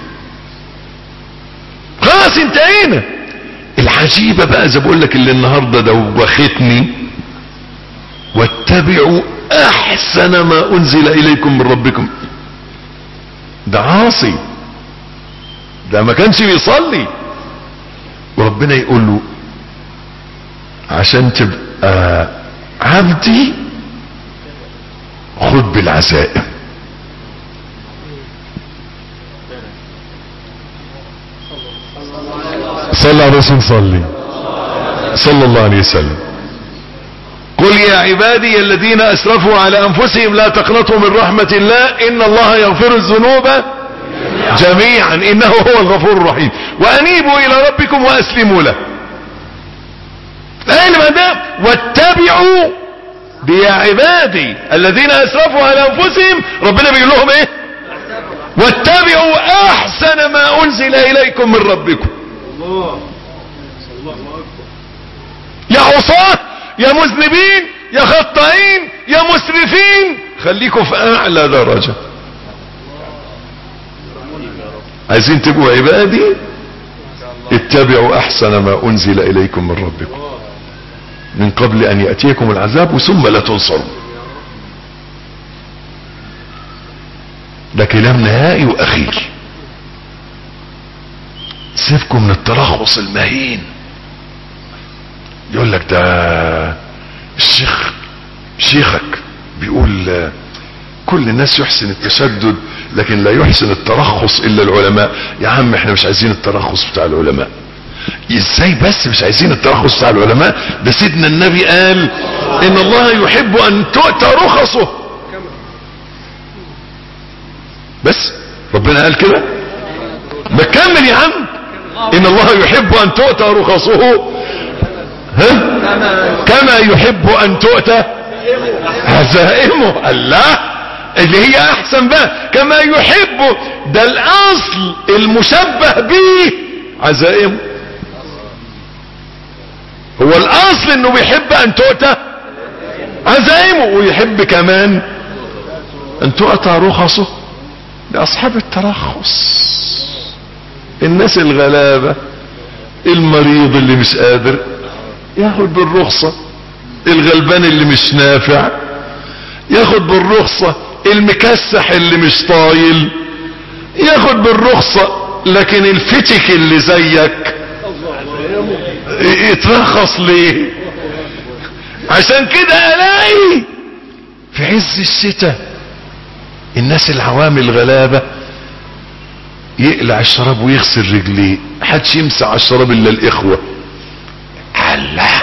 خلاص انتهينا العجيبة بقى زي بقول لك اللي النهاردة دوختني واتبعوا احسن ما انزل اليكم من ربكم ده عاصي ده ما كانش بيصلي وربنا يقول له عشان تبقى عبدي خد بالعزائم صلى على الرسول صلي صلى الله عليه وسلم قل يا عبادي الذين اسرفوا على انفسهم لا تقنطوا من رحمة الله ان الله يغفر الذنوب جميعا انه هو الغفور الرحيم وانيبوا الى ربكم واسلموا له لان ما دام واتبعوا دي يا عبادي الذين اسرفوا على انفسهم ربنا بيقول لهم ايه واتبعوا احسن ما انزل اليكم من ربكم يا عصاة يا مذنبين يا خطائين يا مسرفين خليكم في اعلى درجة عايزين تبقوا عبادي اتبعوا احسن ما انزل اليكم من ربكم من قبل ان يأتيكم العذاب ثم لا تنصروا ده كلام نهائي واخير سيبكم من الترخص المهين يقول لك ده الشيخ شيخك بيقول آه، كل الناس يحسن التشدد لكن لا يحسن الترخص الا العلماء يا عم احنا مش عايزين الترخص بتاع العلماء ازاي بس مش عايزين الترخص بتاع العلماء ده سيدنا النبي قال ان الله يحب ان تؤتى رخصه بس ربنا قال كده ما تكمل يا عم ان الله يحب ان تؤتى رخصه ها كما يحب ان تؤتى هزائمه الله اللي هي احسن بقى كما يحب ده الاصل المشبه به عزائمه هو الاصل انه بيحب ان تؤتى عزائمه ويحب كمان ان تؤتى رخصه لاصحاب الترخص الناس الغلابة المريض اللي مش قادر ياخد بالرخصة الغلبان اللي مش نافع ياخد بالرخصة المكسح اللي مش طايل ياخد بالرخصة لكن الفتك اللي زيك يترخص ليه عشان كده الاقي في عز الشتاء الناس العوام الغلابة يقلع الشراب ويغسل رجليه حدش يمسح على الشراب الا الاخوة الله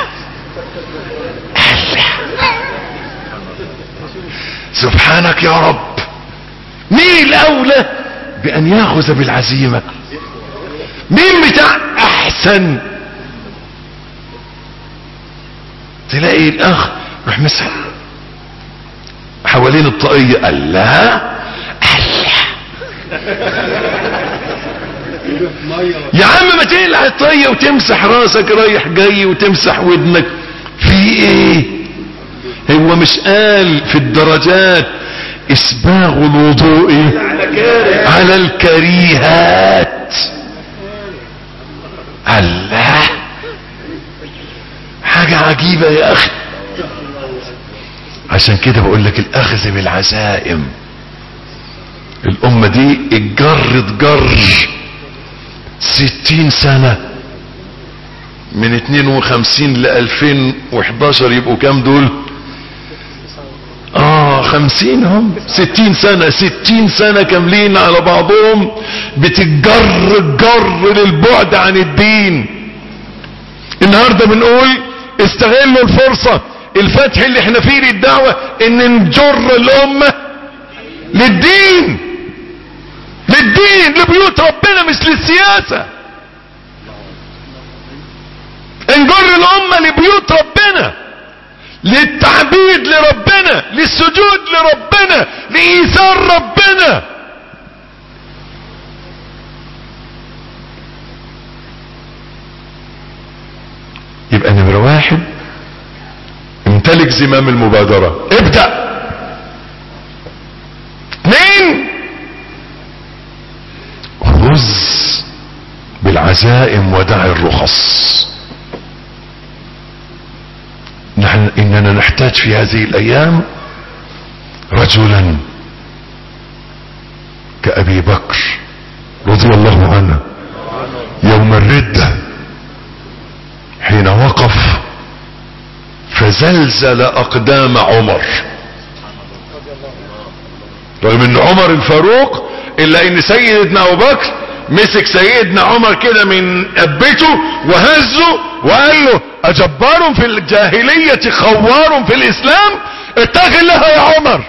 الله سبحانك يا رب مين الاولى بان ياخذ بالعزيمة مين بتاع احسن تلاقي الاخ روح مسح حوالين الطاقية الله الله يا عم ما تقلع الطاقية وتمسح راسك رايح جاي وتمسح ودنك في ايه هو مش قال في الدرجات اسباغ الوضوء على الكريهات الله حاجة عجيبة يا اخي عشان كده بقول لك الاخذ بالعزائم الامة دي اتجرت جر ستين سنة من اتنين وخمسين لالفين وحداشر يبقوا كام دول اه خمسين هم ستين سنة ستين سنة كاملين على بعضهم بتجر الجر للبعد عن الدين النهاردة بنقول استغلوا الفرصة الفتح اللي احنا فيه للدعوة ان نجر الامة للدين للدين لبيوت ربنا مش للسياسة نجر الامة لبيوت ربنا للتعبيد لربنا للسجود لربنا لإيثار ربنا يبقى نمرة واحد امتلك زمام المبادرة ابدأ اثنين خذ بالعزائم ودع الرخص نحن اننا نحتاج في هذه الايام رجلا كابي بكر رضي الله عنه يوم الردة حين وقف فزلزل اقدام عمر رغم ان عمر الفاروق الا ان سيدنا ابو بكر مسك سيدنا عمر كده من ابته وهزه وقال له اجبار في الجاهلية خوار في الاسلام اتق الله يا عمر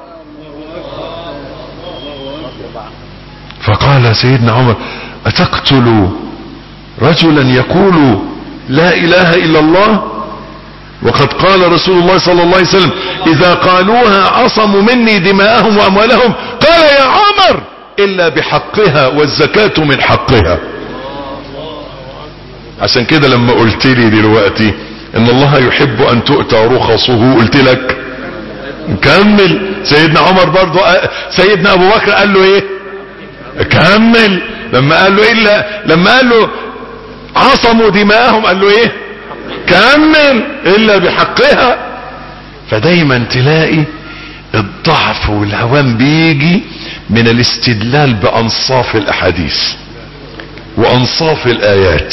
فقال سيدنا عمر اتقتل رجلا يقول لا اله الا الله وقد قال رسول الله صلى الله عليه وسلم اذا قالوها عصموا مني دماءهم واموالهم قال يا عمر الا بحقها والزكاة من حقها عشان كده لما قلت لي دلوقتي ان الله يحب ان تؤتى رخصه قلت لك كمل سيدنا عمر برضو سيدنا ابو بكر قال له ايه كمل لما قال له الا لما قال له عصموا دماءهم قال له ايه كمل الا بحقها فدايما تلاقي الضعف والهوان بيجي من الاستدلال بانصاف الاحاديث وانصاف الايات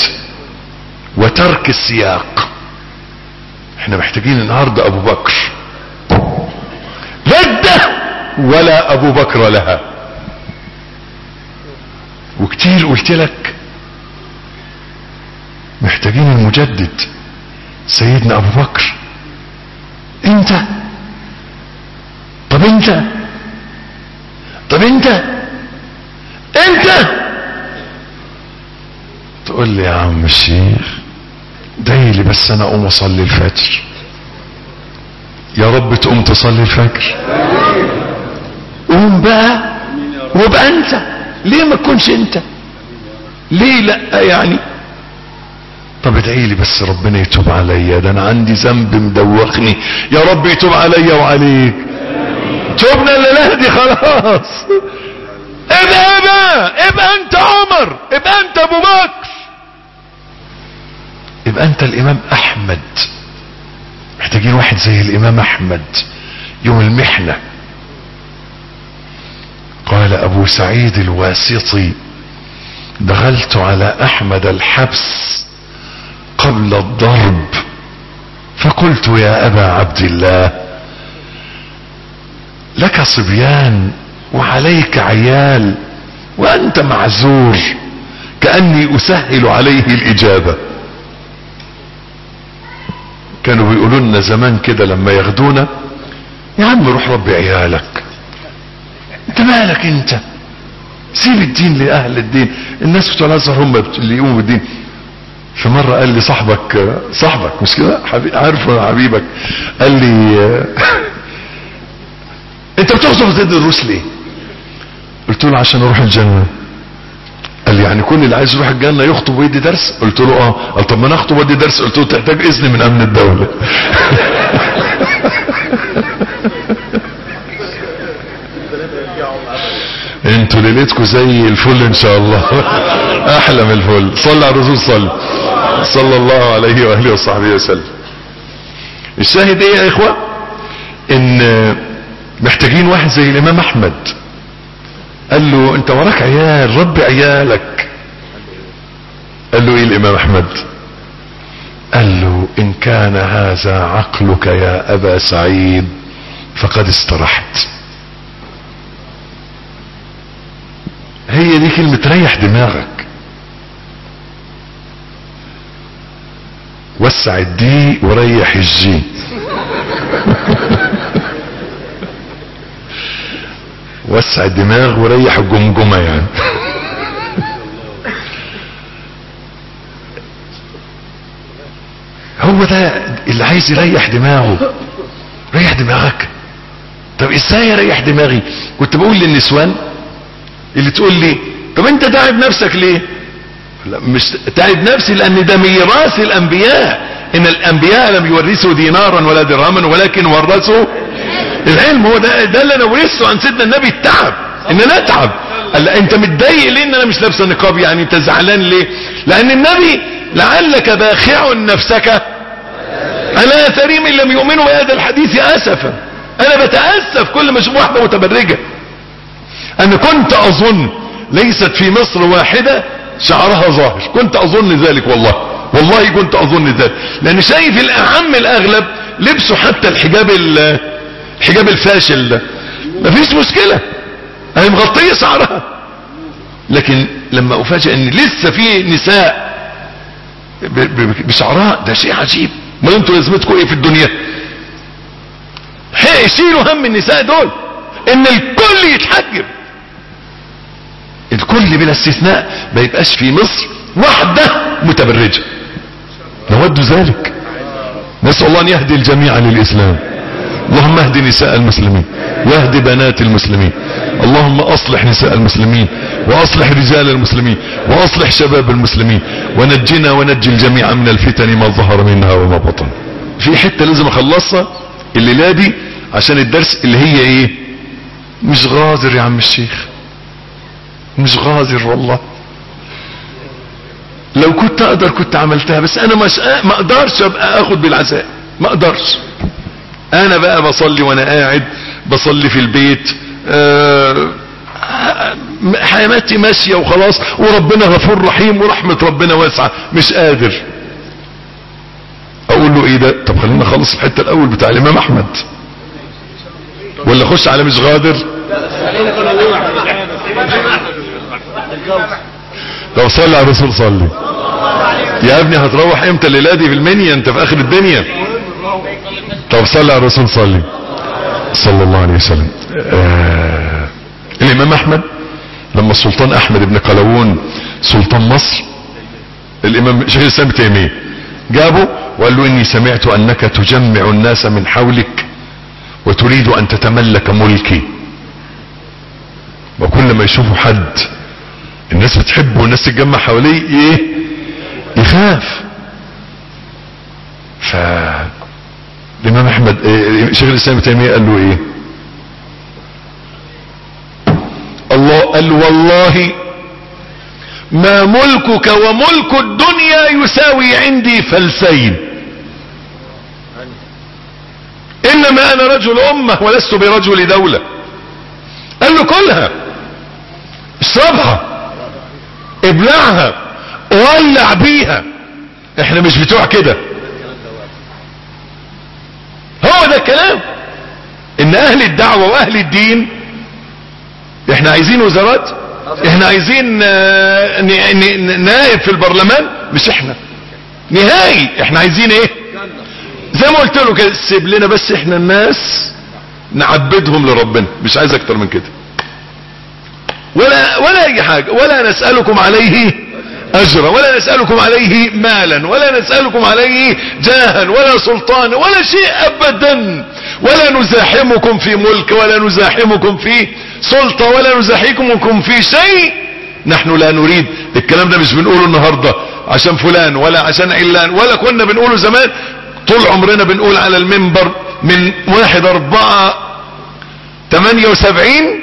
وترك السياق احنا محتاجين النهاردة ابو بكر ولا ابو بكر لها وكتير قلت لك محتاجين المجدد سيدنا ابو بكر انت طب انت طب انت انت تقول لي يا عم الشيخ دايلي بس انا اقوم اصلي الفجر يا رب تقوم تصلي الفجر قوم بقى وابقى انت ليه ما تكونش انت ليه لا يعني طب ادعي لي بس ربنا يتوب عليا ده انا عندي ذنب مدوخني يا رب يتوب عليا وعليك توبنا الليله دي خلاص ابقى ابقى ابقى انت عمر ابقى انت ابو بكر يبقى انت الامام احمد محتاجين واحد زي الامام احمد يوم المحنة قال ابو سعيد الواسطي دخلت على احمد الحبس قبل الضرب فقلت يا ابا عبد الله لك صبيان وعليك عيال وانت معذور كاني اسهل عليه الاجابه كانوا بيقولوا لنا زمان كده لما ياخدونا يا عم روح ربي عيالك انت مالك انت سيب الدين لاهل الدين الناس بتوع الازهر هم اللي يقوموا بالدين في مرة قال لي صاحبك صاحبك مش كده حبيب عارفه حبيبك قال لي انت بتخطب زيد الروس ليه قلت له عشان اروح الجنة قال لي يعني كل اللي عايز يروح الجنة يخطب ويدي درس قلت له اه قال طب ما انا اخطب وادي درس قلت له تحتاج اذن من امن الدولة انتوا ليلتكم زي الفل ان شاء الله احلى من الفل صلى على الرسول صلى صلى الله عليه واله وصحبه وسلم الشاهد ايه يا اخوة ان محتاجين واحد زي الامام احمد قال له انت وراك عيال ربي عيالك قال له ايه الامام احمد قال له ان كان هذا عقلك يا ابا سعيد فقد استرحت هي دي كلمة ريح دماغك وسع الدي وريح الجي وسع الدماغ وريح الجمجمة يعني هو ده اللي عايز يريح دماغه ريح دماغك طب ازاي اريح دماغي كنت بقول للنسوان اللي تقول لي طب انت تعب نفسك ليه لا مش تعب نفسي لان ده ميراث الانبياء ان الانبياء لم يورثوا دينارا ولا درهما ولكن ورثوا العلم هو ده ده اللي انا ورثته عن سيدنا النبي التعب ان انا اتعب قال لا انت متضايق ليه ان انا مش لابسه نقاب يعني انت زعلان ليه لان النبي لعلك باخع نفسك على اثرهم ان لم يؤمنوا بهذا الحديث اسفا انا بتاسف كل ما اشوف واحده متبرجه انا كنت اظن ليست في مصر واحدة شعرها ظاهر كنت اظن ذلك والله والله كنت اظن ذلك لان شايف الاعم الاغلب لبسوا حتى الحجاب الحجاب الفاشل ده مفيش مشكلة هي مغطية شعرها لكن لما افاجئ ان لسه في نساء بشعرها ده شيء عجيب ما انتوا لازمتكم ايه في الدنيا شيلوا هم النساء دول ان الكل يتحجب الكل بلا استثناء ما يبقاش في مصر واحدة متبرجة نود ذلك نسأل الله ان يهدي الجميع للاسلام اللهم اهد نساء المسلمين واهد بنات المسلمين اللهم اصلح نساء المسلمين واصلح رجال المسلمين واصلح شباب المسلمين ونجنا ونجي الجميع من الفتن ما ظهر منها وما بطن في حتة لازم اخلصها الليلة دي عشان الدرس اللي هي ايه مش غادر يا عم الشيخ مش غادر والله لو كنت اقدر كنت عملتها بس انا مش ما اقدرش ابقى اخد بالعزاء ما اقدرش انا بقى بصلي وانا قاعد بصلي في البيت أه حياتي ماشية وخلاص وربنا غفور رحيم ورحمة ربنا واسعة مش قادر اقول له ايه ده طب خلينا نخلص الحتة الاول بتاع الامام احمد ولا اخش على مش غادر لو صلي على الرسول صلي يا ابني هتروح امتى الليله دي في المنيا انت في اخر الدنيا طب صلي على الرسول صلي صلى الله عليه وسلم آه الامام احمد لما السلطان احمد بن قلاوون سلطان مصر الامام شيخ الاسلام ابن تيميه جابه وقال له اني سمعت انك تجمع الناس من حولك وتريد ان تتملك ملكي وكل ما يشوفوا حد الناس بتحبه والناس تتجمع حواليه ايه يخاف ف الامام احمد إيه شيخ الاسلام ابن تيميه قال له ايه الله قال والله ما ملكك وملك الدنيا يساوي عندي فلسين انما انا رجل امه ولست برجل دوله قال له كلها اشربها ابلعها ولع بيها احنا مش بتوع كده هو ده الكلام ان اهل الدعوة واهل الدين احنا عايزين وزارات احنا عايزين آه، ن- ن- نائب في البرلمان مش احنا نهائي احنا عايزين ايه زي ما قلت له كده سيب لنا بس احنا الناس نعبدهم لربنا مش عايز اكتر من كده ولا ولا اي حاجة ولا نسألكم عليه اجرا ولا نسألكم عليه مالا ولا نسألكم عليه جاها ولا سلطانا ولا شيء ابدا ولا نزاحمكم في ملك ولا نزاحمكم في سلطة ولا نزاحمكم في شيء نحن لا نريد الكلام ده مش بنقوله النهاردة عشان فلان ولا عشان علان ولا كنا بنقوله زمان طول عمرنا بنقول على المنبر من واحد اربعة تمانية وسبعين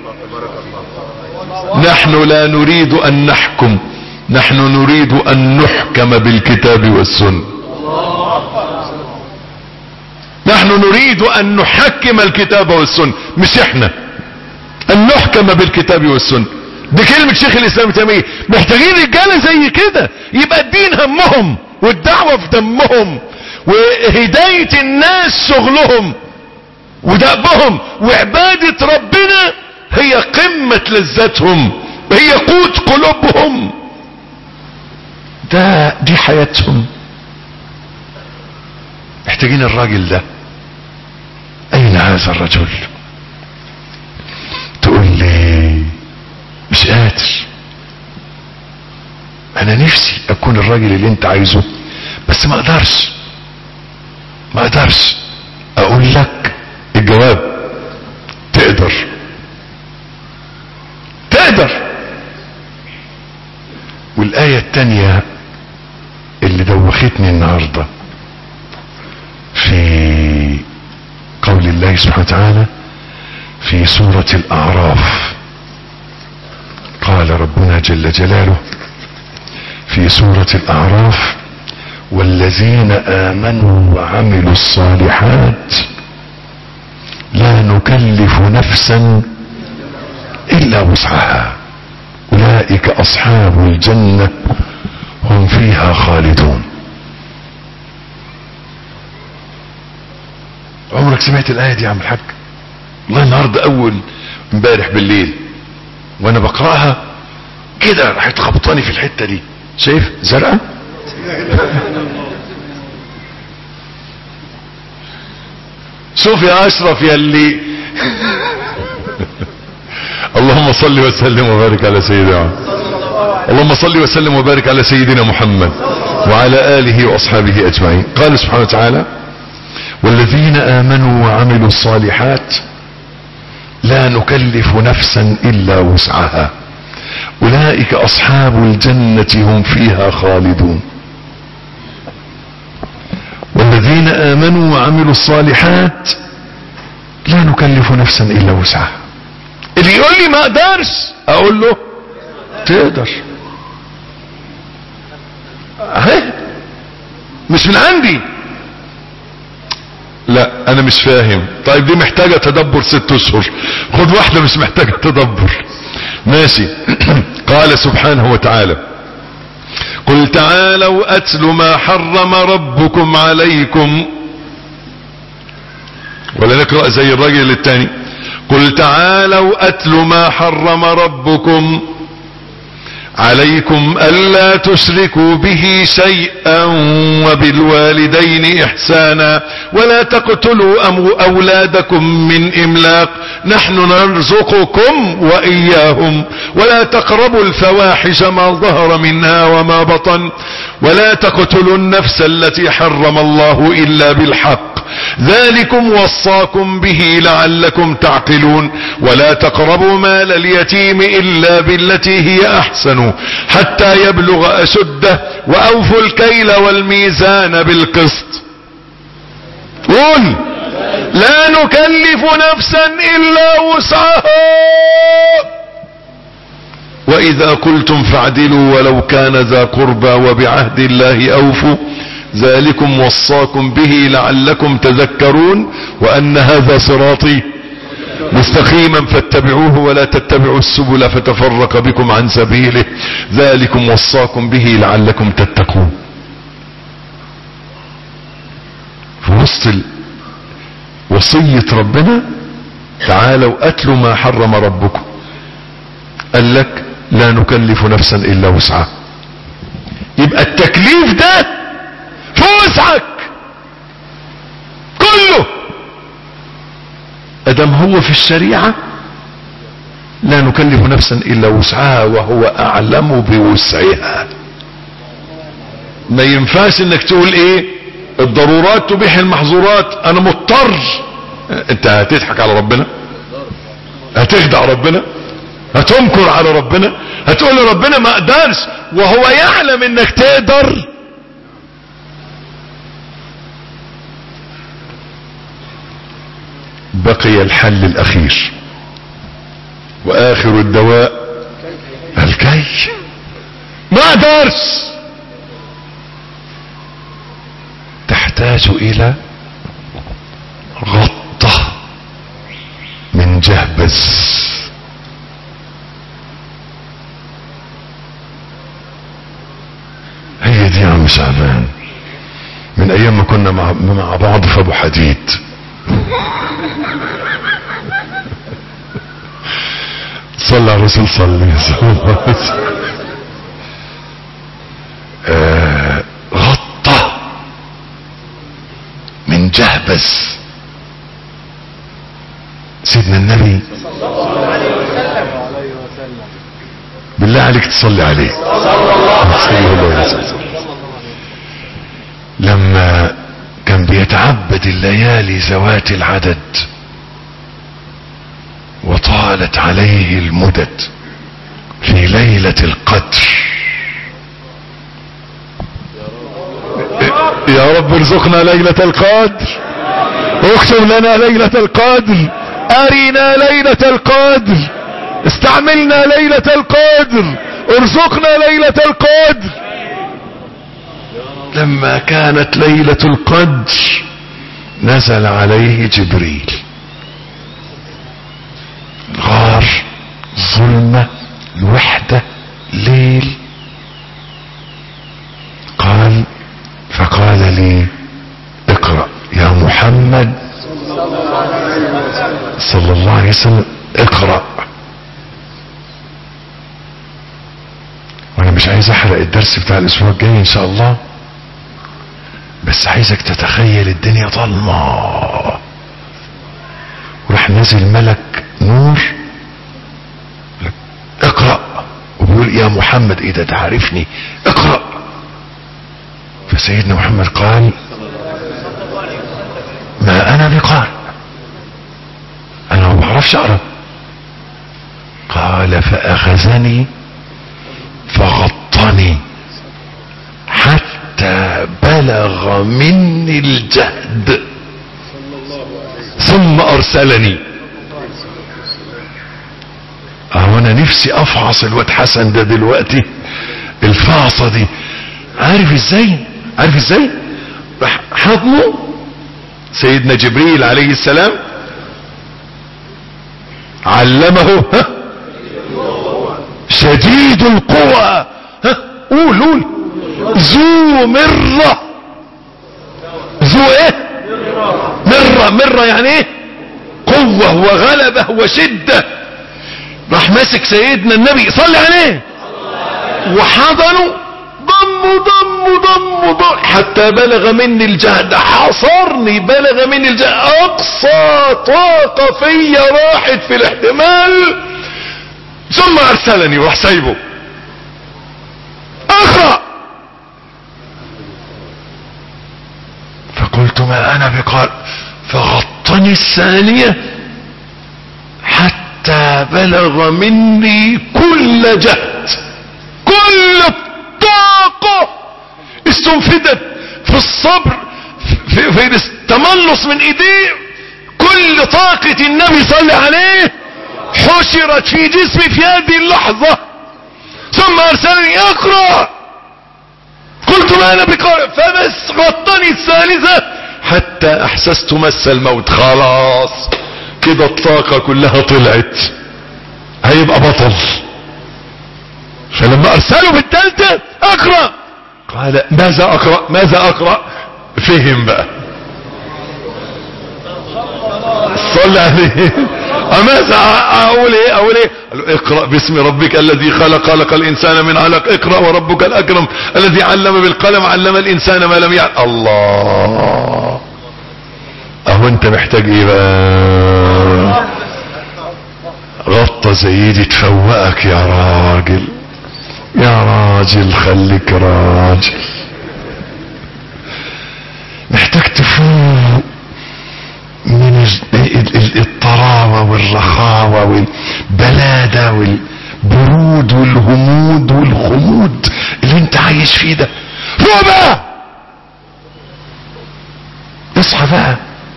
نحن لا نريد ان نحكم نحن نريد ان نحكم بالكتاب والسنة نحن نريد ان نحكم الكتاب والسنة مش احنا ان نحكم بالكتاب والسنة دي كلمة شيخ الاسلام ابن تيمية محتاجين رجالة زي كده يبقى الدين همهم والدعوة في دمهم وهداية الناس شغلهم ودأبهم وعبادة ربنا هي قمة لذتهم هي قوت قلوبهم ده دي حياتهم محتاجين الراجل ده اين هذا الرجل تقول لي مش قادر انا نفسي اكون الراجل اللي انت عايزه بس ما اقدرش ما اقدرش اقول لك الجواب تقدر تقدر والآية التانية اللي دوختني النهاردة في قول الله سبحانه وتعالى في سورة الأعراف قال ربنا جل جلاله في سورة الأعراف والذين آمنوا وعملوا الصالحات لا نكلف نفسا إلا وسعها أولئك أصحاب الجنة هم فيها خالدون عمرك سمعت الآية دي يا عم الحاج والله النهاردة أول امبارح بالليل وأنا بقرأها كده راحت خبطاني في الحتة دي شايف زرقاء شوف يا أشرف يا اللي اللهم صل وسلم وبارك على سيدنا محمد اللهم صل وسلم وبارك على سيدنا محمد وعلى آله وأصحابه أجمعين قال سبحانه وتعالى والذين آمنوا وعملوا الصالحات لا نكلف نفسا إلا وسعها أولئك أصحاب الجنة هم فيها خالدون والذين آمنوا وعملوا الصالحات لا نكلف نفسا إلا وسعها اللي يقول لي ما اقدرش اقول له تقدر اهي مش من عندي لا انا مش فاهم طيب دي محتاجة تدبر ست اشهر خد واحدة مش محتاجة تدبر ماشي قال سبحانه وتعالى قل تعالوا اتل ما حرم ربكم عليكم ولا نقرأ زي الراجل التاني قل تعالوا أتل ما حرم ربكم عليكم ألا تشركوا به شيئا وبالوالدين إحسانا ولا تقتلوا أمو- أولادكم من إملاق نحن نرزقكم وإياهم ولا تقربوا الفواحش ما ظهر منها وما بطن ولا تقتلوا النفس التي حرم الله إلا بالحق ذلكم وصاكم به لعلكم تعقلون ولا تقربوا مال اليتيم إلا بالتي هي أحسن حتى يبلغ أشده وأوفوا الكيل والميزان بالقسط قل لا نكلف نفسا إلا وسعها وإذا قلتم فاعدلوا ولو كان ذا قربى وبعهد الله أوفوا ذلكم وصاكم به لعلكم تذكرون وأن هذا صراطي مستقيما فاتبعوه ولا تتبعوا السبل فتفرق بكم عن سبيله ذلكم وصاكم به لعلكم تتقون في وسط ال- وصية ربنا تعالوا أتلوا ما حرم ربكم قال لك لا نكلف نفسا إلا وسعها يبقى التكليف ده في وسعك كله ادم هو في الشريعة لا نكلف نفسا الا وسعها وهو اعلم بوسعها ما ينفعش انك تقول ايه الضرورات تبيح المحظورات انا مضطر انت هتضحك على ربنا هتخدع ربنا هتنكر على ربنا هتقول لربنا ما اقدرش وهو يعلم انك تقدر بقي الحل الاخير واخر الدواء الكي ما اقدرش تحتاج الى غطة من جهبذ هي دي يا عم شعبان من ايام ما كنا مع, مع بعض في ابو حديد صلى على الرسول صلى صلى الله عليه وسلم. آه، غطى من جهبذ سيدنا النبي بالله عليك تصلي عليه صلى الله عليه وسلم لما كان بيتعبد الليالي ذوات العدد وطالت عليه المدد في ليلة القدر يا رب ارزقنا ليلة القدر اكتب لنا ليلة القدر ارنا ليلة القدر استعملنا ليلة القدر ارزقنا ليلة القدر لما كانت ليلة القدر نزل عليه جبريل غار ظلمة الوحدة ليل قال فقال لي اقرأ يا محمد صلى الله عليه وسلم اقرأ وانا مش عايز احرق الدرس بتاع الاسبوع الجاي ان شاء الله بس عايزك تتخيل الدنيا ضلمه وراح نازل ملك نور لك اقرأ وبيقول يا محمد ايه ده تعرفني اقرأ فسيدنا محمد قال ما انا بقارئ انا ما بعرفش اقرا قال فاخذني فغطني حتى بلغ مني الجهد ثم ارسلني اهو انا نفسي افعص الواد حسن ده دلوقتي الفعصة دي عارف ازاي عارف ازاي راح حضنه سيدنا جبريل عليه السلام علمه ها شديد القوى ها قول قول ذو مرة ذو ايه مرة مرة يعني ايه قوة وغلبة وشدة راح ماسك سيدنا النبي صلي عليه وحضنه ضمه ضمه ضمه ضم حتى بلغ مني الجهد حصرني بلغ مني الجهد اقصى طاقة فيا راحت في الاحتمال ثم ارسلني وراح سايبه اقرأ فقلت ما انا بقال فغطني الثانية حتى بلغ مني كل جهد كل الطاقة استنفدت في الصبر في, في التملص من ايديه كل طاقة النبي صلى عليه حشرت في جسمي في هذه اللحظة ثم ارسلني اقرأ قلت ما انا بقارئ فبس غطني الثالثة حتى احسست مس الموت خلاص كده الطاقة كلها طلعت هيبقى بطل فلما ارسله بالثالثة اقرأ قال ماذا اقرأ ماذا اقرأ فهم بقى صلى عليه ماذا اقول ايه اقول ايه قال له اقرأ باسم ربك الذي خلق خلق الانسان من علق اقرأ وربك الاكرم الذي علم بالقلم علم الانسان ما لم يعلم الله اهو انت محتاج ايه بقى غطى زيدي تفوقك يا راجل يا راجل خليك راجل محتاج تفوق من الطراوة والرخاوة والبلادة والبرود والهمود والخمود اللي انت عايش فيه ده فوق بقى اصحى بقى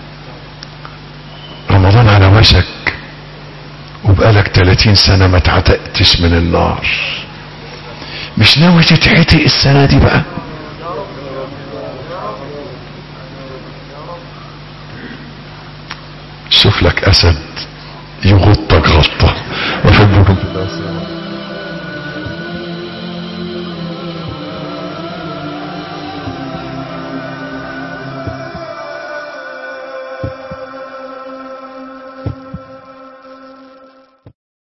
رمضان على وشك وبقالك 30 سنة ما اتعتقتش من النار مش ناوي تتعتق السنة دي بقى شوف لك اسد يغطك غطة وحبكم في الله